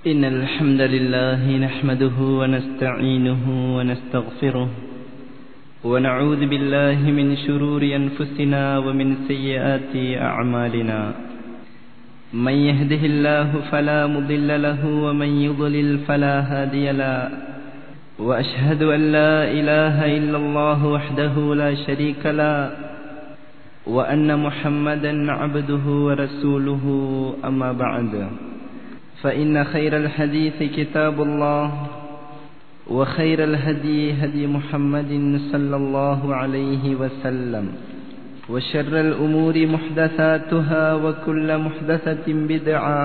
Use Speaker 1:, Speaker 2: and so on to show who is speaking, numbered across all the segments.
Speaker 1: إن الحمد لله نحمده ونستعينه ونستغفره ونعوذ بالله من شرور أنفسنا ومن سيئات أعمالنا من يهده الله فلا مضل له ومن يضلل فلا هادي له وأشهد أن لا إله إلا الله وحده لا شريك له وأن محمدا عبده ورسوله أما بعد فإن خير الحديث كتاب الله وخير الهدي هدي محمد صلى الله عليه وسلم وشر الأمور محدثاتها وكل محدثة بدعة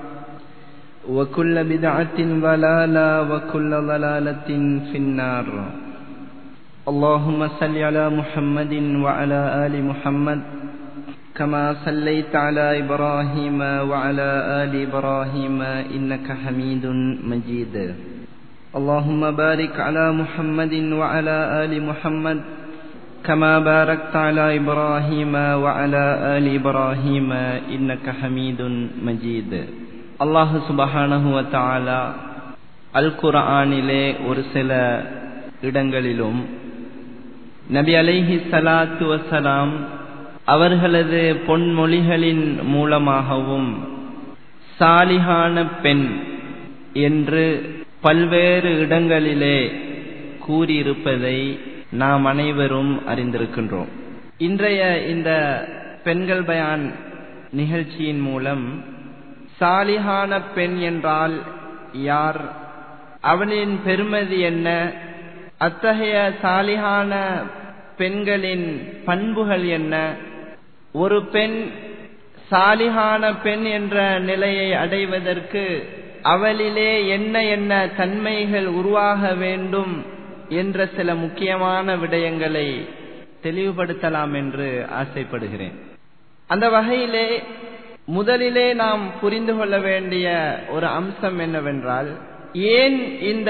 Speaker 1: وكل بدعة ضلالة وكل ضلالة في النار اللهم صل على محمد وعلى آل محمد كما صليت على إبراهيم وعلى آل إبراهيم إنك حميد مجيد اللهم بارك على محمد وعلى آل محمد كما باركت على إبراهيم وعلى آل إبراهيم إنك حميد مجيد الله سبحانه وتعالى அல் குரானிலே ஒரு சில இடங்களிலும் நபி அலைஹி சலாத்து வசலாம் அவர்களது பொன்மொழிகளின் மூலமாகவும் சாலிகான பெண் என்று பல்வேறு இடங்களிலே கூறியிருப்பதை நாம் அனைவரும் அறிந்திருக்கின்றோம் இன்றைய இந்த பெண்கள் பயான் நிகழ்ச்சியின் மூலம் சாலிகான பெண் என்றால் யார் அவனின் பெருமதி என்ன அத்தகைய சாலிகான பெண்களின் பண்புகள் என்ன ஒரு பெண் சாலிகான பெண் என்ற நிலையை அடைவதற்கு அவளிலே என்ன என்ன தன்மைகள் உருவாக வேண்டும் என்ற சில முக்கியமான விடயங்களை தெளிவுபடுத்தலாம் என்று ஆசைப்படுகிறேன் அந்த வகையிலே முதலிலே நாம் புரிந்து கொள்ள வேண்டிய ஒரு அம்சம் என்னவென்றால் ஏன் இந்த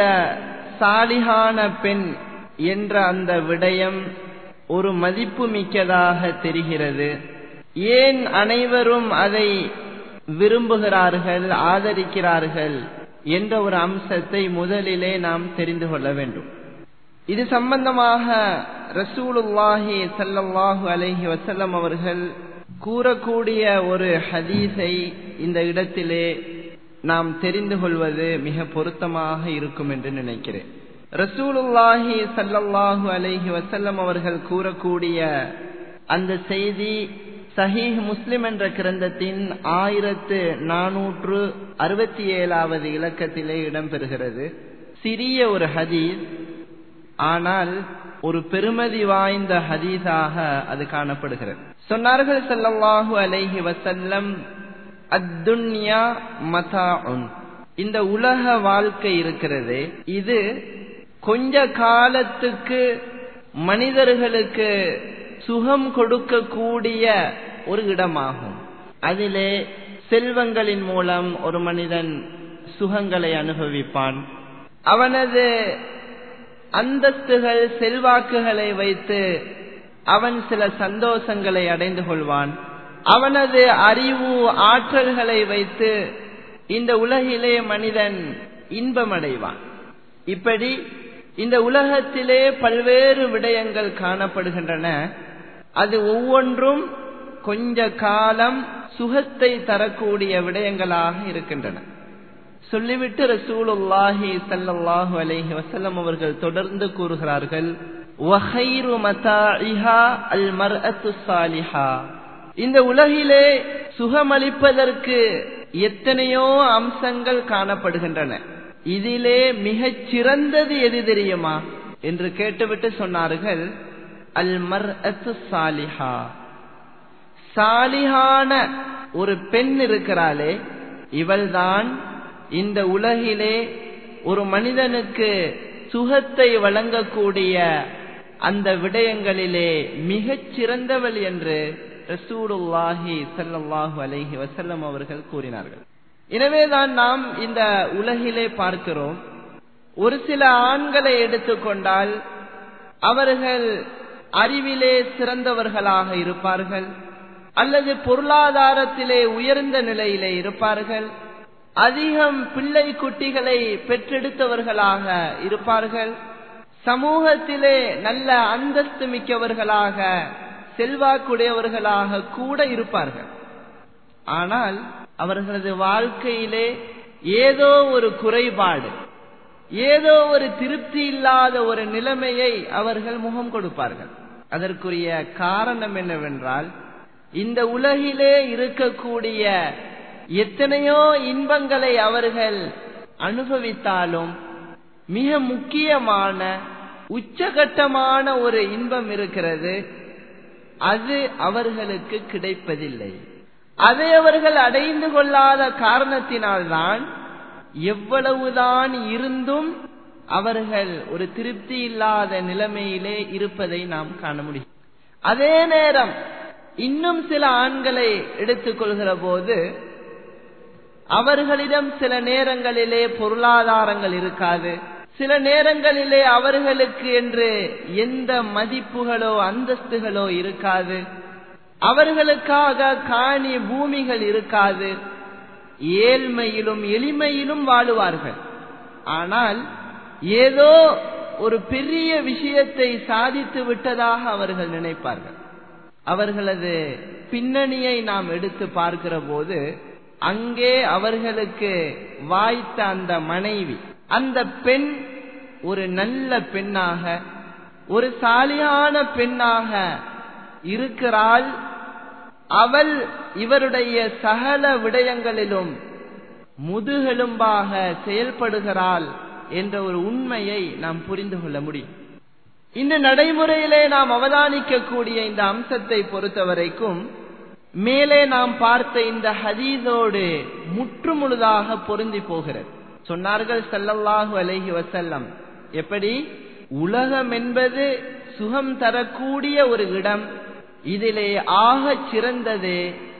Speaker 1: சாலிகான பெண் என்ற அந்த விடயம் ஒரு மதிப்பு மிக்கதாக தெரிகிறது ஏன் அனைவரும் அதை விரும்புகிறார்கள் ஆதரிக்கிறார்கள் என்ற ஒரு அம்சத்தை முதலிலே நாம் தெரிந்து கொள்ள வேண்டும் இது சம்பந்தமாக ரசூலுல்லாஹி சல்லாஹூ அலஹி வசல்லம் அவர்கள் கூறக்கூடிய ஒரு ஹதீஸை இந்த இடத்திலே நாம் தெரிந்து கொள்வது மிக பொருத்தமாக இருக்கும் என்று நினைக்கிறேன் ரசூலுல்லாஹி சல்லல்லாஹு அலைஹி வசல்லம் அவர்கள் கூறக்கூடிய அந்த செய்தி சஹீஹ் முஸ்லிம் என்ற கிரந்தத்தின் ஆயிரத்து நானூற்று அறுபத்தி ஏழாவது இலக்கத்திலே இடம்பெறுகிறது சிறிய ஒரு ஹதீஸ் ஆனால் ஒரு பெருமதி வாய்ந்த ஹதீஸாக அது காணப்படுகிறது சொன்னார்கள் சல்லல்லாஹு அலைஹி வசல்லம் அத்துன்யா மதாஉன் இந்த உலக வாழ்க்கை இருக்கிறது இது கொஞ்ச காலத்துக்கு மனிதர்களுக்கு சுகம் கொடுக்கக்கூடிய ஒரு இடமாகும் அதிலே செல்வங்களின் மூலம் ஒரு மனிதன் சுகங்களை அனுபவிப்பான் அவனது அந்தஸ்துகள் செல்வாக்குகளை வைத்து அவன் சில சந்தோஷங்களை அடைந்து கொள்வான் அவனது அறிவு ஆற்றல்களை வைத்து இந்த உலகிலே மனிதன் இன்பமடைவான் இப்படி இந்த உலகத்திலே பல்வேறு விடயங்கள் காணப்படுகின்றன அது ஒவ்வொன்றும் கொஞ்ச காலம் சுகத்தை தரக்கூடிய விடயங்களாக இருக்கின்றன சொல்லிவிட்டு ரசூலுல்லாஹி சல்லாஹூ அலஹி வசல்லம் அவர்கள் தொடர்ந்து கூறுகிறார்கள் இந்த உலகிலே சுகமளிப்பதற்கு எத்தனையோ அம்சங்கள் காணப்படுகின்றன இதிலே மிகச் சிறந்தது எது தெரியுமா என்று கேட்டுவிட்டு சொன்னார்கள் அல் மர் சாலிஹா சாலிஹான ஒரு பெண் இருக்கிறாளே இவள்தான் இந்த உலகிலே ஒரு மனிதனுக்கு சுகத்தை வழங்கக்கூடிய அந்த விடயங்களிலே மிகச் சிறந்தவள் என்று ரசூலுல்லாஹி சல்லாஹூ அலஹி வசல்லம் அவர்கள் கூறினார்கள் எனவேதான் நாம் இந்த உலகிலே பார்க்கிறோம் ஒரு சில ஆண்களை எடுத்துக்கொண்டால் அவர்கள் அறிவிலே சிறந்தவர்களாக இருப்பார்கள் அல்லது பொருளாதாரத்திலே உயர்ந்த நிலையிலே இருப்பார்கள் அதிகம் பிள்ளை குட்டிகளை பெற்றெடுத்தவர்களாக இருப்பார்கள் சமூகத்திலே நல்ல அந்தஸ்து மிக்கவர்களாக செல்வாக்குடையவர்களாக கூட இருப்பார்கள் ஆனால் அவர்களது வாழ்க்கையிலே ஏதோ ஒரு குறைபாடு ஏதோ ஒரு திருப்தி இல்லாத ஒரு நிலைமையை அவர்கள் முகம் கொடுப்பார்கள் அதற்குரிய காரணம் என்னவென்றால் இந்த உலகிலே இருக்கக்கூடிய எத்தனையோ இன்பங்களை அவர்கள் அனுபவித்தாலும் மிக முக்கியமான உச்சகட்டமான ஒரு இன்பம் இருக்கிறது அது அவர்களுக்கு கிடைப்பதில்லை அதை அவர்கள் அடைந்து கொள்ளாத காரணத்தினால்தான் எவ்வளவுதான் இருந்தும் அவர்கள் ஒரு திருப்தி இல்லாத நிலைமையிலே இருப்பதை நாம் காண முடியும் அதே நேரம் இன்னும் சில ஆண்களை எடுத்துக்கொள்கிற போது அவர்களிடம் சில நேரங்களிலே பொருளாதாரங்கள் இருக்காது சில நேரங்களிலே அவர்களுக்கு என்று எந்த மதிப்புகளோ அந்தஸ்துகளோ இருக்காது அவர்களுக்காக காணி பூமிகள் இருக்காது ஏழ்மையிலும் எளிமையிலும் வாழுவார்கள் ஆனால் ஏதோ ஒரு பெரிய விஷயத்தை சாதித்து விட்டதாக அவர்கள் நினைப்பார்கள் அவர்களது பின்னணியை நாம் எடுத்து பார்க்கிற போது அங்கே அவர்களுக்கு வாய்த்த அந்த மனைவி அந்த பெண் ஒரு நல்ல பெண்ணாக ஒரு சாலியான பெண்ணாக இருக்கிறாள் அவள் இவருடைய சகல விடயங்களிலும் முதுகெலும்பாக செயல்படுகிறாள் என்ற ஒரு உண்மையை நாம் புரிந்து கொள்ள முடியும் இந்த நடைமுறையிலே நாம் அவதானிக்கக்கூடிய இந்த அம்சத்தை பொறுத்தவரைக்கும் மேலே நாம் பார்த்த இந்த ஹதீஸோடு முற்றுமுழுதாக பொருந்தி போகிறது சொன்னார்கள் செல்லல்லாஹு அலைஹி வசல்லம் எப்படி உலகம் என்பது சுகம் தரக்கூடிய ஒரு இடம் இதிலே ஆகச் சிறந்தது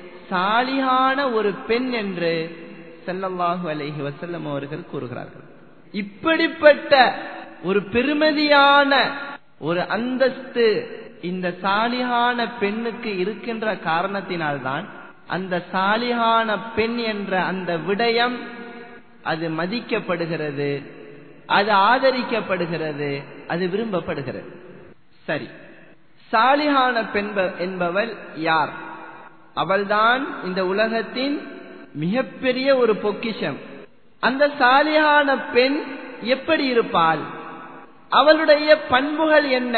Speaker 1: சாலியான ஒரு பெண் என்று செல்லல்லாஹு அலைஹி வசல்லம் அவர்கள் கூறுகிறார்கள் இப்படிப்பட்ட ஒரு பெருமதியான ஒரு அந்தஸ்து இந்த சாலிகான பெண்ணுக்கு இருக்கின்ற காரணத்தினால்தான் அந்த சாலிகான பெண் என்ற அந்த விடயம் அது மதிக்கப்படுகிறது அது ஆதரிக்கப்படுகிறது அது விரும்பப்படுகிறது சரி சாலிகான பெண் என்பவள் யார் அவள்தான் இந்த உலகத்தின் மிகப்பெரிய ஒரு பொக்கிஷம் அந்த சாலிகான பெண் எப்படி இருப்பாள் அவளுடைய பண்புகள் என்ன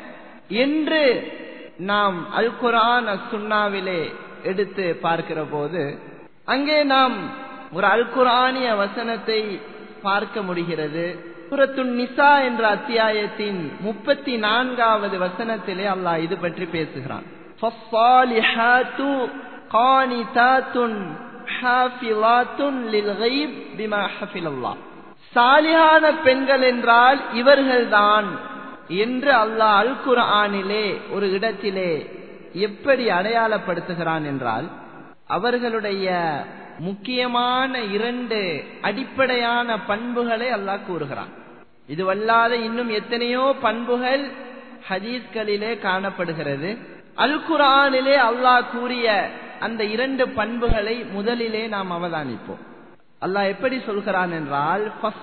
Speaker 1: என்று நாம் அல் குரான் சுண்ணாவிலே எடுத்து பார்க்கிற போது அங்கே நாம் ஒரு அல் குரானிய வசனத்தை பார்க்க முடிகிறது சுரத்துன் நிசா என்ற அத்தியாயத்தின் முப்பத்தி நான்காவது வசனத்திலே அல்லாஹ் இது பற்றி பேசுகிறான் சாலியான பெண்கள் என்றால் இவர்கள்தான் என்று அல்லாஹ் அல் குரானிலே ஒரு இடத்திலே எப்படி அடையாளப்படுத்துகிறான் என்றால் அவர்களுடைய முக்கியமான இரண்டு அடிப்படையான பண்புகளை அல்லாஹ் கூறுகிறான் இதுவல்லாத இன்னும் எத்தனையோ பண்புகள் ஹதீஸ்களிலே காணப்படுகிறது அல் குரானிலே அல்லாஹ் கூறிய அந்த இரண்டு பண்புகளை முதலிலே நாம் அவதானிப்போம் அல்லாஹ் எப்படி சொல்கிறான் என்றால்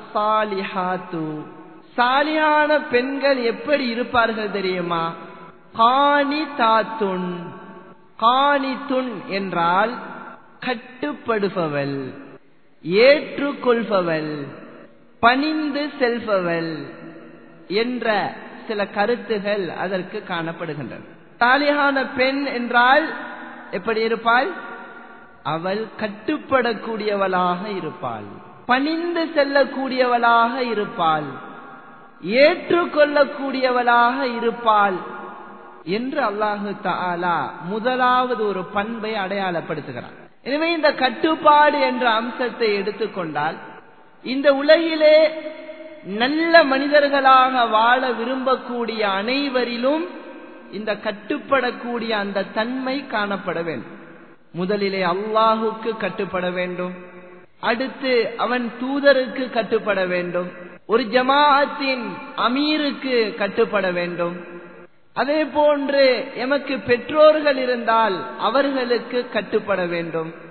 Speaker 1: சாலியான பெண்கள் எப்படி இருப்பார்கள் தெரியுமா காணி தாத்துன் காணி துன் என்றால் கட்டுப்படுபவள் ஏற்றுக்கொள்பவள் பணிந்து செல்பவள் என்ற சில கருத்துகள் அதற்கு காணப்படுகின்றன சாலியான பெண் என்றால் எப்படி இருப்பாள் அவள் கட்டுப்படக்கூடியவளாக இருப்பாள் பணிந்து செல்லக்கூடியவளாக இருப்பாள் ஏற்றுக்கொள்ளக்கூடியவளாக இருப்பாள் என்று அல்லாஹு தாலா முதலாவது ஒரு பண்பை அடையாளப்படுத்துகிறார் எனவே இந்த கட்டுப்பாடு என்ற அம்சத்தை எடுத்துக்கொண்டால் இந்த உலகிலே நல்ல மனிதர்களாக வாழ விரும்பக்கூடிய அனைவரிலும் இந்த கட்டுப்படக்கூடிய அந்த தன்மை காணப்பட வேண்டும் முதலிலே அல்லாஹுக்கு கட்டுப்பட வேண்டும் அடுத்து அவன் தூதருக்கு கட்டுப்பட வேண்டும் ஒரு ஜமாஅத்தின் அமீருக்கு கட்டுப்பட வேண்டும் அதே போன்று எமக்கு பெற்றோர்கள் இருந்தால் அவர்களுக்கு கட்டுப்பட வேண்டும்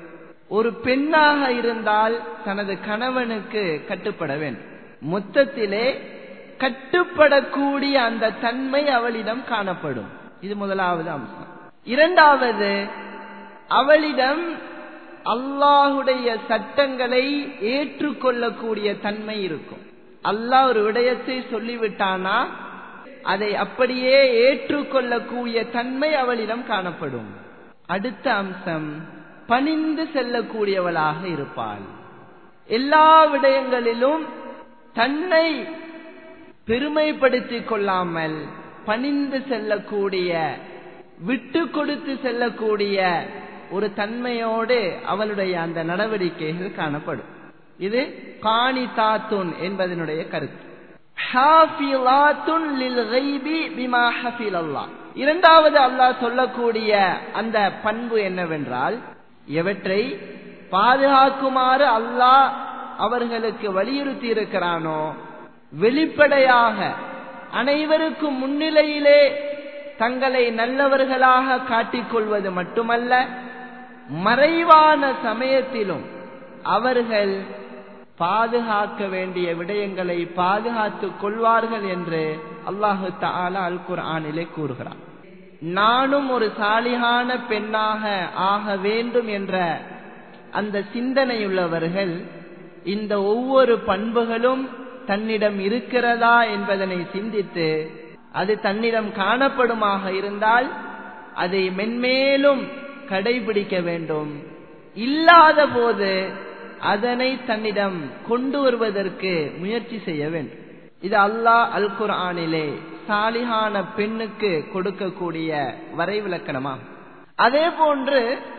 Speaker 1: ஒரு பெண்ணாக இருந்தால் தனது கணவனுக்கு கட்டுப்பட வேண்டும் மொத்தத்திலே கட்டுப்படக்கூடிய அந்த தன்மை அவளிடம் காணப்படும் இது முதலாவது அம்சம் இரண்டாவது அவளிடம் அல்லாஹுடைய சட்டங்களை ஏற்றுக்கொள்ளக்கூடிய தன்மை இருக்கும் அல்லாஹ் ஒரு விடயத்தை சொல்லிவிட்டானா அதை அப்படியே ஏற்றுக்கொள்ளக்கூடிய தன்மை அவளிடம் காணப்படும் அடுத்த அம்சம் பணிந்து செல்லக்கூடியவளாக இருப்பாள் எல்லா விடயங்களிலும் தன்னை பெருமைப்படுத்திக் கொள்ளாமல் பணிந்து செல்லக்கூடிய விட்டு கொடுத்து செல்லக்கூடிய ஒரு தன்மையோடு அவளுடைய அந்த நடவடிக்கைகள் காணப்படும் இது காணி தாத்துன் என்பதனுடைய கருத்து இரண்டாவது அல்லாஹ் சொல்லக்கூடிய அந்த பண்பு என்னவென்றால் எவற்றை பாதுகாக்குமாறு அல்லாஹ் அவர்களுக்கு வலியுறுத்தி இருக்கிறானோ வெளிப்படையாக அனைவருக்கும் முன்னிலையிலே தங்களை நல்லவர்களாக காட்டிக்கொள்வது மட்டுமல்ல மறைவான சமயத்திலும் அவர்கள் பாதுகாக்க வேண்டிய விடயங்களை பாதுகாத்துக் கொள்வார்கள் என்று அல்லாஹு தாலா அல் குர்ஆனிலே கூறுகிறார் நானும் ஒரு சாலிகான பெண்ணாக ஆக வேண்டும் என்ற அந்த சிந்தனையுள்ளவர்கள் இந்த ஒவ்வொரு பண்புகளும் தன்னிடம் இருக்கிறதா என்பதனை சிந்தித்து அது தன்னிடம் காணப்படுமாக இருந்தால் அதை மென்மேலும் கடைபிடிக்க வேண்டும் இல்லாத போது அதனை தன்னிடம் கொண்டு வருவதற்கு முயற்சி செய்ய வேண்டும் இது அல்லாஹ் அல் குர்ஆனிலே சாலிகான பெண்ணுக்கு கொடுக்கக்கூடிய வரைவிலக்கணமாகும் அதே போன்று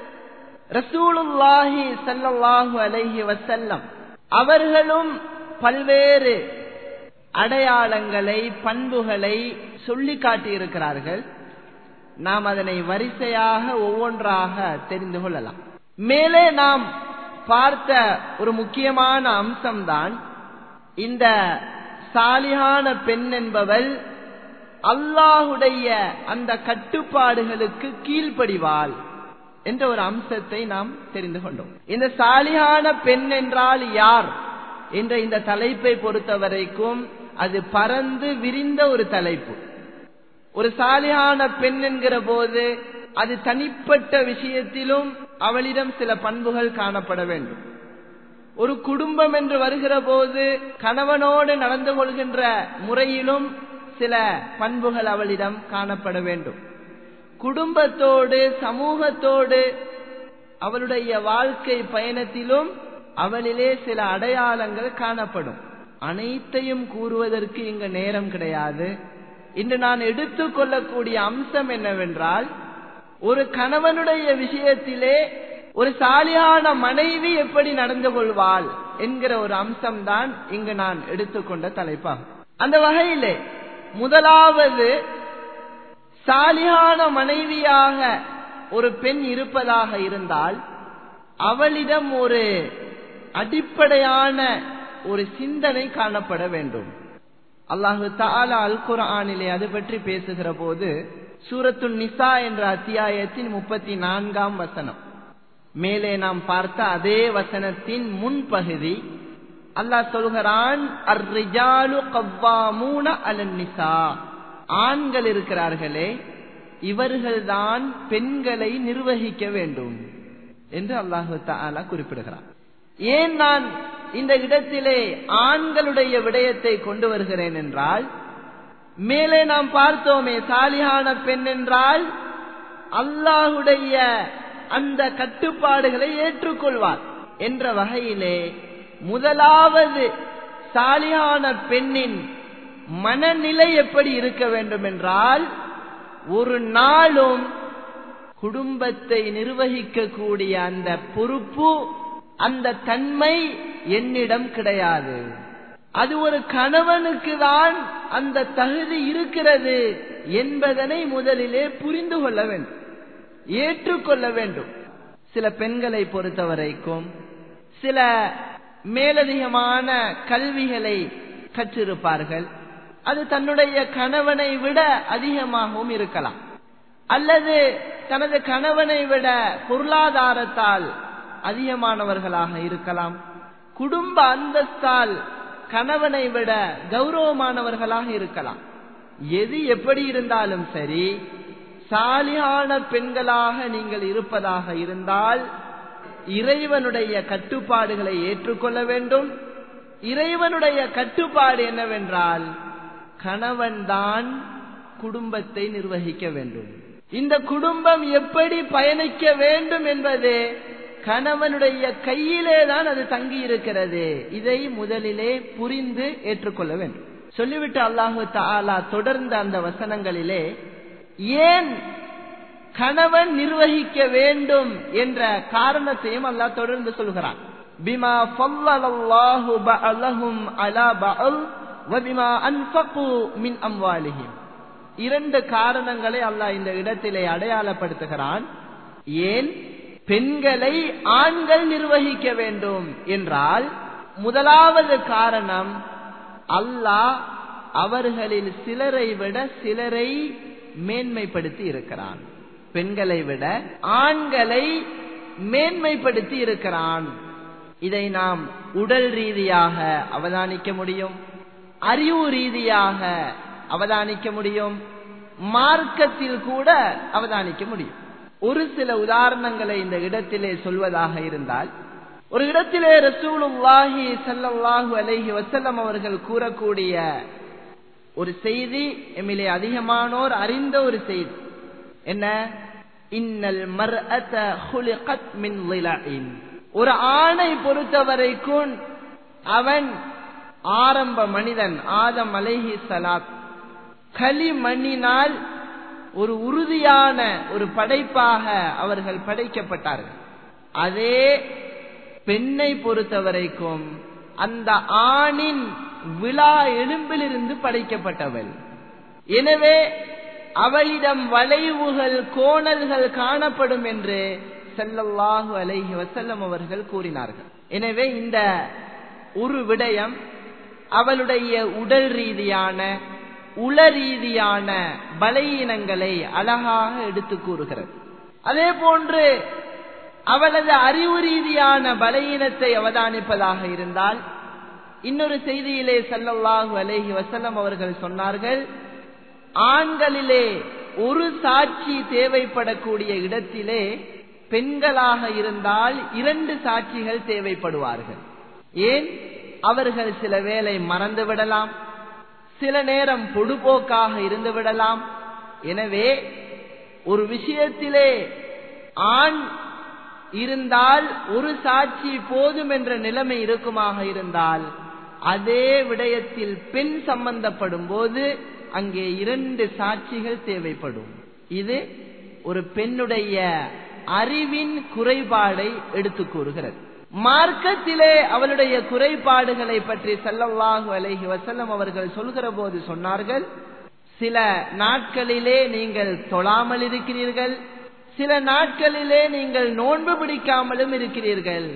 Speaker 1: ரசூலுல்லாஹி சல்லல்லாஹு அலைஹி வசல்லம் அவர்களும் பல்வேறு அடையாளங்களை பண்புகளை சொல்லி காட்டியிருக்கிறார்கள் நாம் அதனை வரிசையாக ஒவ்வொன்றாக தெரிந்து கொள்ளலாம் மேலே நாம் பார்த்த ஒரு முக்கியமான அம்சம்தான் இந்த சாலிகான பெண் என்பவள் அல்லாஹுடைய அந்த கட்டுப்பாடுகளுக்கு கீழ்ப்படிவாள் என்ற ஒரு அம்சத்தை நாம் தெரிந்து கொண்டோம் இந்த சாலிகான பெண் என்றால் யார் என்ற இந்த தலைப்பை பொறுத்த வரைக்கும் அது பறந்து விரிந்த ஒரு தலைப்பு ஒரு சாலியான பெண் என்கிற போது அது தனிப்பட்ட விஷயத்திலும் அவளிடம் சில பண்புகள் காணப்பட வேண்டும் ஒரு குடும்பம் என்று வருகிற போது கணவனோடு நடந்து கொள்கின்ற முறையிலும் சில பண்புகள் அவளிடம் காணப்பட வேண்டும் குடும்பத்தோடு சமூகத்தோடு அவளுடைய வாழ்க்கை பயணத்திலும் அவளிலே சில அடையாளங்கள் காணப்படும் அனைத்தையும் கூறுவதற்கு இங்கு நேரம் கிடையாது இன்று நான் எடுத்துக்கொள்ளக்கூடிய அம்சம் என்னவென்றால் ஒரு கணவனுடைய விஷயத்திலே ஒரு சாலியான மனைவி எப்படி நடந்து கொள்வாள் என்கிற ஒரு அம்சம்தான் இங்கு நான் எடுத்துக்கொண்ட தலைப்பாகும் அந்த வகையிலே முதலாவது சாலியான மனைவியாக ஒரு பெண் இருப்பதாக இருந்தால் அவளிடம் ஒரு அடிப்படையான ஒரு சிந்தனை காணப்பட வேண்டும் அல்லாஹு தாலா அல் குரானிலே அது பற்றி பேசுகிற போது சூரத்து நிசா என்ற அத்தியாயத்தின் முப்பத்தி நான்காம் வசனம் மேலே நாம் பார்த்த அதே வசனத்தின் முன்பகுதி அல்லாஹ் சொல்கிறான் நிசா ஆண்கள் இருக்கிறார்களே இவர்கள்தான் பெண்களை நிர்வகிக்க வேண்டும் என்று அல்லாஹு தாலா குறிப்பிடுகிறார் ஏன் நான் இந்த இடத்திலே ஆண்களுடைய விடயத்தை கொண்டு வருகிறேன் என்றால் மேலே நாம் பார்த்தோமே சாலியான பெண் என்றால் அல்லாஹுடைய அந்த கட்டுப்பாடுகளை ஏற்றுக்கொள்வார் என்ற வகையிலே முதலாவது சாலியான பெண்ணின் மனநிலை எப்படி இருக்க வேண்டும் என்றால் ஒரு நாளும் குடும்பத்தை நிர்வகிக்கக்கூடிய அந்த பொறுப்பு அந்த தன்மை என்னிடம் கிடையாது அது ஒரு கணவனுக்கு தான் அந்த தகுதி இருக்கிறது என்பதனை முதலிலே புரிந்து கொள்ள வேண்டும் ஏற்றுக்கொள்ள வேண்டும் சில பெண்களை பொறுத்தவரைக்கும் சில மேலதிகமான கல்விகளை கற்றிருப்பார்கள் அது தன்னுடைய கணவனை விட அதிகமாகவும் இருக்கலாம் அல்லது தனது கணவனை விட பொருளாதாரத்தால் அதிகமானவர்களாக இருக்கலாம் குடும்ப அந்தஸ்தால் கணவனை விட கௌரவமானவர்களாக இருக்கலாம் எது எப்படி இருந்தாலும் சரி சாலியான பெண்களாக நீங்கள் இருப்பதாக இருந்தால் இறைவனுடைய கட்டுப்பாடுகளை ஏற்றுக்கொள்ள வேண்டும் இறைவனுடைய கட்டுப்பாடு என்னவென்றால் கணவன் தான் குடும்பத்தை நிர்வகிக்க வேண்டும் இந்த குடும்பம் எப்படி பயணிக்க வேண்டும் என்பது கணவனுடைய கையிலே தான் அது தங்கி இருக்கிறது இதை முதலிலே புரிந்து ஏற்றுக்கொள்ள வேண்டும் சொல்லிவிட்டு அல்லாஹு தாலா தொடர்ந்த அந்த வசனங்களிலே ஏன் கணவன் நிர்வகிக்க வேண்டும் என்ற காரணத்தையும் அல்லாஹ் தொடர்ந்து சொல்கிறான் பிமா ஃபல்லல்லாஹு பஅலஹும் அலா பஅல் வபிமா அன்ஃபகு மின் அம்வாலிஹிம் இரண்டு காரணங்களை அல்லாஹ் இந்த இடத்திலே அடையாளப்படுத்துகிறான் ஏன் பெண்களை ஆண்கள் நிர்வகிக்க வேண்டும் என்றால் முதலாவது காரணம் அல்லாஹ் அவர்களில் சிலரை விட சிலரை மேன்மைப்படுத்தி இருக்கிறான் பெண்களை விட ஆண்களை மேன்மைப்படுத்தி இருக்கிறான் இதை நாம் உடல் ரீதியாக அவதானிக்க முடியும் அறிவு ரீதியாக அவதானிக்க முடியும் மார்க்கத்தில் கூட அவதானிக்க முடியும் ஒரு சில உதாரணங்களை இந்த இடத்திலே சொல்வதாக இருந்தால் ஒரு இடத்திலே ரசூலுல்லாஹி சல்லல்லாஹு அலைஹி வசல்லம் அவர்கள் கூறக்கூடிய ஒரு செய்தி எம்மிலே அதிகமானோர் அறிந்த ஒரு செய்தி என்ன இன்னல் மர்அத ஹுலிகத் மின் லிலஇன் ஒரு ஆணை பொறுத்தவரைக்கும் அவன் ஆரம்ப மனிதன் ஆதம் அலைஹி சலாத் களிமண்ணினால் ஒரு உறுதியான ஒரு படைப்பாக அவர்கள் படைக்கப்பட்டார்கள் அதே பெண்ணை பொறுத்தவரைக்கும் அந்த ஆணின் விழா எலும்பிலிருந்து படைக்கப்பட்டவள் எனவே அவளிடம் வளைவுகள் கோணல்கள் காணப்படும் என்று செல்லல்லாஹு அலைஹி வசல்லம் அவர்கள் கூறினார்கள் எனவே இந்த ஒரு விடயம் அவளுடைய உடல் ரீதியான உள ரீதியான பலையினங்களை அழகாக எடுத்து கூறுகிறது அதே போன்று அவளது அறிவு ரீதியான பலையினத்தை அவதானிப்பதாக இருந்தால் இன்னொரு செய்தியிலே சல்லல்லாஹு அலேஹி வசல்லம் அவர்கள் சொன்னார்கள் ஆண்களிலே ஒரு சாட்சி தேவைப்படக்கூடிய இடத்திலே பெண்களாக இருந்தால் இரண்டு சாட்சிகள் தேவைப்படுவார்கள் ஏன் அவர்கள் சில வேளை மறந்து விடலாம் சில நேரம் பொடுபோக்காக இருந்து விடலாம் எனவே ஒரு விஷயத்திலே ஆண் இருந்தால் ஒரு சாட்சி போதும் என்ற நிலைமை இருக்குமாக இருந்தால் அதே விடயத்தில் பெண் சம்பந்தப்படும் போது அங்கே இரண்டு சாட்சிகள் தேவைப்படும் இது ஒரு பெண்ணுடைய அறிவின் குறைபாடை எடுத்து கூறுகிறது மார்க்கத்திலே அவளுடைய குறைபாடுகளை பற்றி செல்லவாகு அலைஹி வசல்லம் அவர்கள் சொல்கிற போது சொன்னார்கள் சில நாட்களிலே நீங்கள் தொழாமல் இருக்கிறீர்கள் சில நாட்களிலே நீங்கள் நோன்பு பிடிக்காமலும் இருக்கிறீர்கள்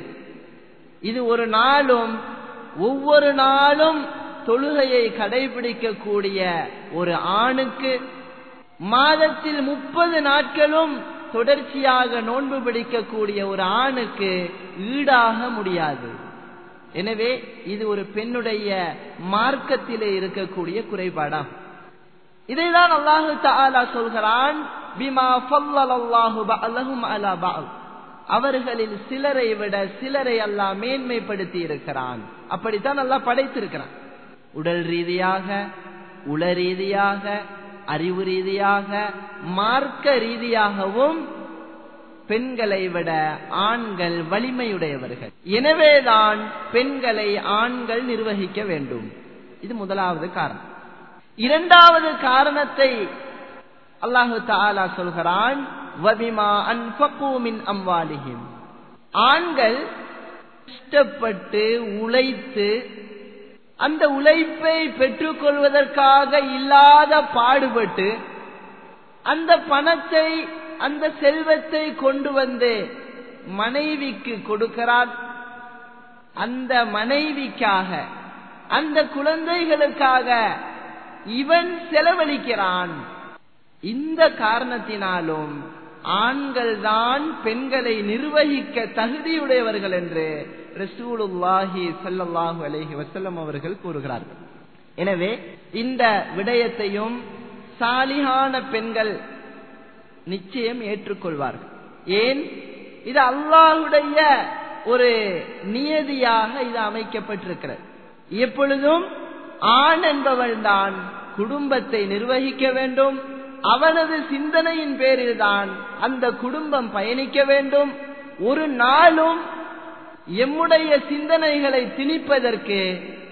Speaker 1: இது ஒரு நாளும் ஒவ்வொரு நாளும் தொழுகையை கடைபிடிக்கக்கூடிய ஒரு ஆணுக்கு மாதத்தில் முப்பது நாட்களும் தொடர்ச்சியாக நோன்பு பிடிக்கக்கூடிய ஒரு ஆணுக்கு ஈடாக முடியாது எனவே இது ஒரு பெண்ணுடைய மார்க்கத்திலே இருக்கக்கூடிய குறைபாடாம் இதைதான் அல்லாஹு தாலா சொல்கிறான் பிமா ஃபல்லல்லாஹு பஅலஹும் அலா பஅல் அவர்களில் சிலரை விட சிலரை அல்லாஹ் மேன்மைப்படுத்தி இருக்கிறான் அப்படித்தான் அல்லாஹ் படைத்திருக்கிறான் உடல் ரீதியாக உள ரீதியாக அறிவு ரீதியாக மார்க்க ரீதியாகவும் பெண்களை விட ஆண்கள் வலிமையுடையவர்கள் எனவேதான் பெண்களை ஆண்கள் நிர்வகிக்க வேண்டும் இது முதலாவது காரணம் இரண்டாவது காரணத்தை அல்லாஹு தாலா சொல்கிறான் வபிமா அன்பூமின் அம்வாலிஹிம் ஆண்கள் கஷ்டப்பட்டு உழைத்து அந்த உழைப்பை பெற்றுக்கொள்வதற்காக இல்லாத பாடுபட்டு அந்த பணத்தை அந்த செல்வத்தை கொண்டு வந்து மனைவிக்கு கொடுக்கிறான் அந்த மனைவிக்காக அந்த குழந்தைகளுக்காக இவன் செலவழிக்கிறான் இந்த காரணத்தினாலும் ஆண்கள் தான் பெண்களை நிர்வகிக்க தகுதியுடையவர்கள் என்று ரசூலுல்லாஹி ஸல்லல்லாஹு அலைஹி வஸல்லம் அவர்கள் கூறுகிறார்கள் எனவே இந்த விடயத்தையும் சாலிகான பெண்கள் நிச்சயம் ஏற்றுக்கொள்வார்கள் ஏன் இது அல்லாஹுடைய ஒரு நியதியாக இது அமைக்கப்பட்டிருக்கிறது எப்பொழுதும் ஆண் என்பவள் தான் குடும்பத்தை நிர்வகிக்க வேண்டும் அவனது சிந்தனையின் பேரில் தான் அந்த குடும்பம் பயணிக்க வேண்டும் ஒரு நாளும் எம்முடைய சிந்தனைகளை திணிப்பதற்கு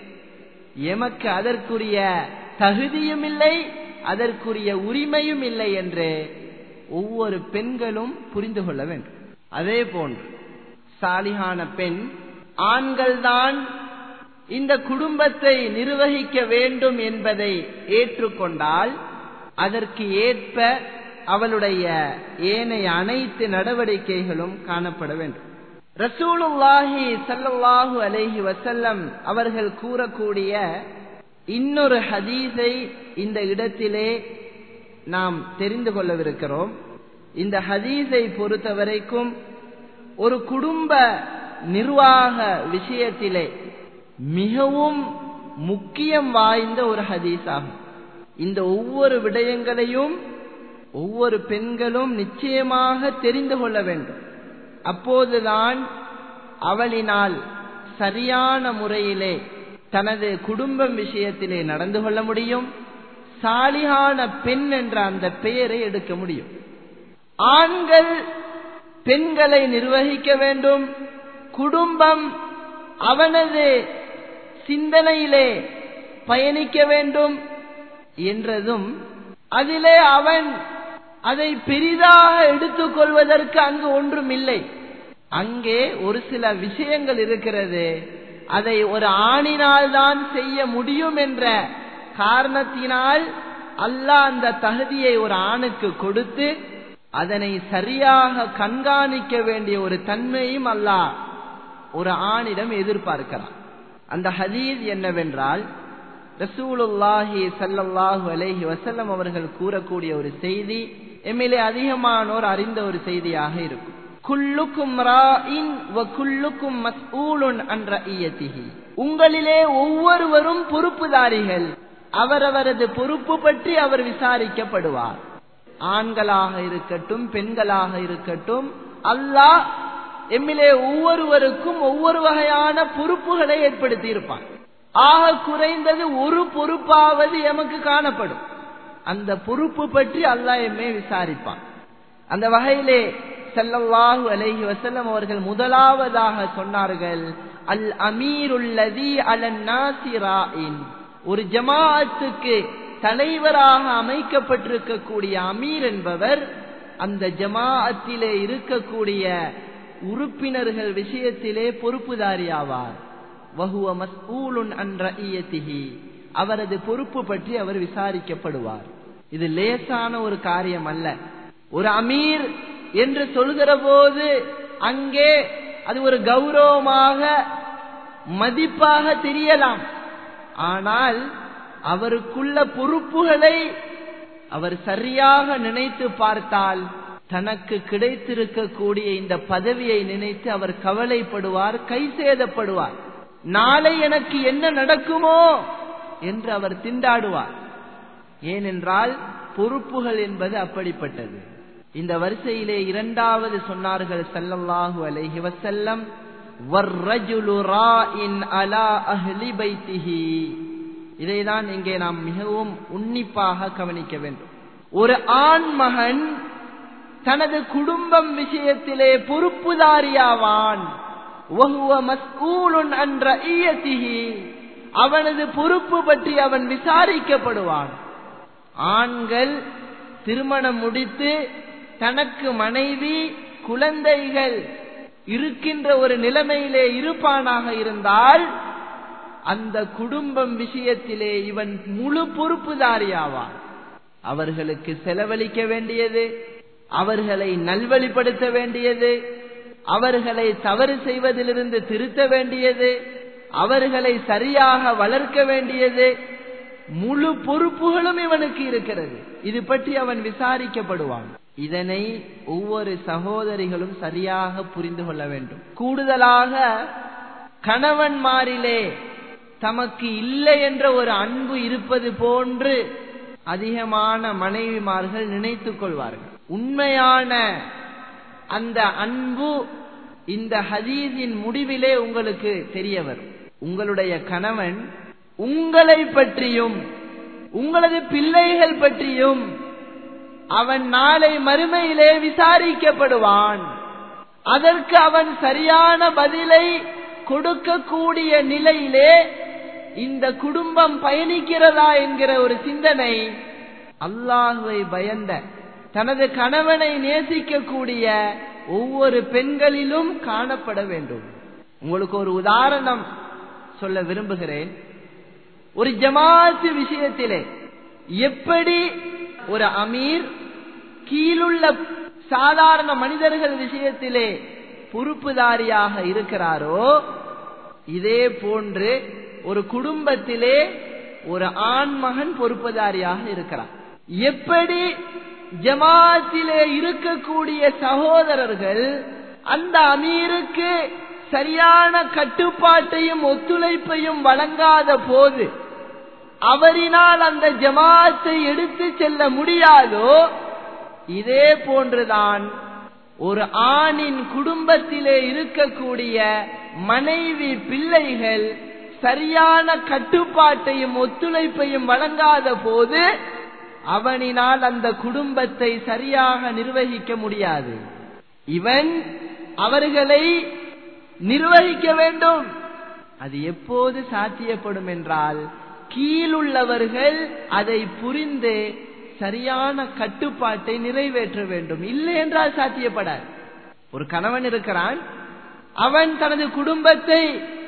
Speaker 1: எமக்கு அதற்குரிய தகுதியும் இல்லை அதற்குரிய உரிமையும் இல்லை என்று ஒவ்வொரு பெண்களும் புரிந்து கொள்ள வேண்டும் அதே போன்று சாலிகான பெண் ஆண்கள்தான் இந்த குடும்பத்தை நிர்வகிக்க வேண்டும் என்பதை ஏற்றுக்கொண்டால் அதற்கு ஏற்ப அவளுடைய ஏனைய அனைத்து நடவடிக்கைகளும் காணப்பட வேண்டும் ரசூலுல்லாஹி சல்லல்லாஹு அலைஹி வசல்லம் அவர்கள் கூறக்கூடிய இன்னொரு ஹதீஸை இந்த இடத்திலே நாம் தெரிந்து கொள்ளவிருக்கிறோம் இந்த ஹதீஸை பொறுத்தவரைக்கும் ஒரு குடும்ப நிர்வாக விஷயத்திலே மிகவும் முக்கியம் வாய்ந்த ஒரு ஹதீஸ் ஆகும் இந்த ஒவ்வொரு விடயங்களையும் ஒவ்வொரு பெண்களும் நிச்சயமாக தெரிந்து கொள்ள வேண்டும் அப்போதுதான் அவளினால் சரியான முறையிலே தனது குடும்பம் விஷயத்திலே நடந்து கொள்ள முடியும் சாலிகான பெண் என்ற அந்த பெயரை எடுக்க முடியும் ஆண்கள் பெண்களை நிர்வகிக்க வேண்டும் குடும்பம் அவனது சிந்தனையிலே பயணிக்க வேண்டும் என்றதும் அதிலே அவன் அதை பெரிதாக எடுத்துக்கொள்வதற்கு அங்கு ஒன்றும் இல்லை அங்கே ஒரு சில விஷயங்கள் இருக்கிறது அதை ஒரு ஆணினால் தான் செய்ய முடியும் என்ற காரணத்தினால் அல்லாஹ் அந்த தகுதியை ஒரு ஆணுக்கு கொடுத்து அதனை சரியாக கண்காணிக்க வேண்டிய ஒரு தன்மையும் அல்லாஹ் ஒரு ஆணிடம் எதிர்பார்க்கிறான் அந்த ஹதீஸ் என்னவென்றால் ரசூலுல்லாஹி சல்லல்லாஹு அலைஹி வசல்லம் அவர்கள் கூறக்கூடிய ஒரு செய்தி எம்மிலே அதிகமானோர் அறிந்த ஒரு செய்தியாக இருக்கும் குல்லுக்கும் ராயின் வ குல்லுக்கும் மஸ்ஊலுன் அன் ரஇயத்திஹி உங்களிலே ஒவ்வொருவரும் பொறுப்புதாரிகள் அவரவரது பொறுப்பு பற்றி அவர் விசாரிக்கப்படுவார் ஆண்களாக இருக்கட்டும் பெண்களாக இருக்கட்டும் அல்லாஹ் எம்மிலே ஒவ்வொருவருக்கும் ஒவ்வொரு வகையான பொறுப்புகளை ஏற்படுத்தி இருப்பான் ஆக குறைந்தது ஒரு பொறுப்பாவது எமக்கு காணப்படும் அந்த பொறுப்பு பற்றி அல்லாஹ் எம்மே விசாரிப்பான் அந்த வகையிலே செல்லல்லாஹு அலைஹி வசல்லம் அவர்கள் முதலாவதாக சொன்னார்கள் அல் அமீருல்லதி அலன் நாசிராயின் ஒரு ஜமாஅத்துக்கு தலைவராக அமைக்கப்பட்டிருக்கக்கூடிய அமீர் என்பவர் அந்த ஜமாஅத்திலே இருக்கக்கூடிய உறுப்பினர்கள் விஷயத்திலே பொறுப்புதாரி ஆவார் வஹுவ மஸ்ஊலுன் அன் ரஇயத்திஹி அவரது பொறுப்பு பற்றி அவர் விசாரிக்கப்படுவார் இது லேசான ஒரு காரியம் அல்ல ஒரு அமீர் என்று சொல்கிற போது அங்கே அது ஒரு கௌரவமாக மதிப்பாக தெரியலாம் ஆனால் அவருக்குள்ள பொறுப்புகளை அவர் சரியாக நினைத்து பார்த்தால் தனக்கு கிடைத்திருக்கக்கூடிய இந்த பதவியை நினைத்து அவர் கவலைப்படுவார் கை சேதப்படுவார் நாளை எனக்கு என்ன நடக்குமோ என்று அவர் திண்டாடுவார் ஏனென்றால் பொறுப்புகள் என்பது அப்படிப்பட்டது இந்த வரிசையிலே இரண்டாவது சொன்னார்கள் சல்லல்லாஹு அலைஹி வசல்லம் இதைதான் இங்கே நாம் மிகவும் உன்னிப்பாக கவனிக்க வேண்டும் ஒரு ஆண் மகன் தனது குடும்பம் விஷயத்திலே பொறுப்புதாரியாவான் அவனது பொறுப்பு பற்றி அவன் விசாரிக்கப்படுவான் ஆண்கள் திருமணம் முடித்து தனக்கு மனைவி குழந்தைகள் இருக்கின்ற ஒரு நிலைமையிலே இருப்பானாக இருந்தால் அந்த குடும்பம் விஷயத்திலே இவன் முழு பொறுப்புதாரியாவான் அவர்களுக்கு செலவழிக்க வேண்டியது அவர்களை நல்வழிப்படுத்த வேண்டியது அவர்களை தவறு செய்வதிலிருந்து திருத்த வேண்டியது அவர்களை சரியாக வளர்க்க வேண்டியது முழு பொறுப்புகளும் இவனுக்கு இருக்கிறது இது பற்றி அவன் விசாரிக்கப்படுவான் இதனை ஒவ்வொரு சகோதரிகளும் சரியாக புரிந்து கொள்ள வேண்டும் கூடுதலாக கணவன்மாரிலே தமக்கு இல்லை என்ற ஒரு அன்பு இருப்பது போன்று அதிகமான மனைவிமார்கள் நினைத்துக் கொள்வார்கள் உண்மையான அந்த அன்பு இந்த ஹதீஸின் முடிவிலே உங்களுக்கு தெரிய வரும் உங்களுடைய கணவன் உங்களை பற்றியும் உங்களது பிள்ளைகள் பற்றியும் அவன் நாளை மறுமையிலே விசாரிக்கப்படுவான் அதற்கு அவன் சரியான பதிலை கொடுக்கக்கூடிய நிலையிலே இந்த குடும்பம் பயணிக்கிறதா என்கிற ஒரு சிந்தனை அல்லாஹுவை பயந்த தனது கணவனை நேசிக்கக்கூடிய ஒவ்வொரு பெண்களிலும் காணப்பட வேண்டும் உங்களுக்கு ஒரு உதாரணம் சொல்ல விரும்புகிறேன் ஒரு ஜமாத்து விஷயத்திலே எப்படி ஒரு அமீர் கீழுள்ள சாதாரண மனிதர்கள் விஷயத்திலே பொறுப்புதாரியாக இருக்கிறாரோ இதே போன்று ஒரு குடும்பத்திலே ஒரு ஆண் மகன் பொறுப்புதாரியாக இருக்கிறார் எப்படி ஜமாத்திலே இருக்கக்கூடிய சகோதரர்கள் அந்த அமீருக்கு சரியான கட்டுப்பாட்டையும் ஒத்துழைப்பையும் வழங்காத போது அவரினால் அந்த ஜமாத்தை எடுத்து செல்ல முடியாதோ இதே போன்றுதான் ஒரு ஆணின் குடும்பத்திலே இருக்கக்கூடிய மனைவி பிள்ளைகள் சரியான கட்டுப்பாட்டையும் ஒத்துழைப்பையும் வழங்காத போது அவனினால் அந்த குடும்பத்தை சரியாக நிர்வகிக்க முடியாது இவன் அவர்களை நிர்வகிக்க வேண்டும் அது எப்போது சாத்தியப்படும் என்றால் கீழுள்ளவர்கள் அதை புரிந்து சரியான கட்டுப்பாட்டை நிறைவேற்ற வேண்டும் இல்லை என்றால் சாத்தியப்படாது ஒரு கணவன் இருக்கிறான் அவன் தனது குடும்பத்தை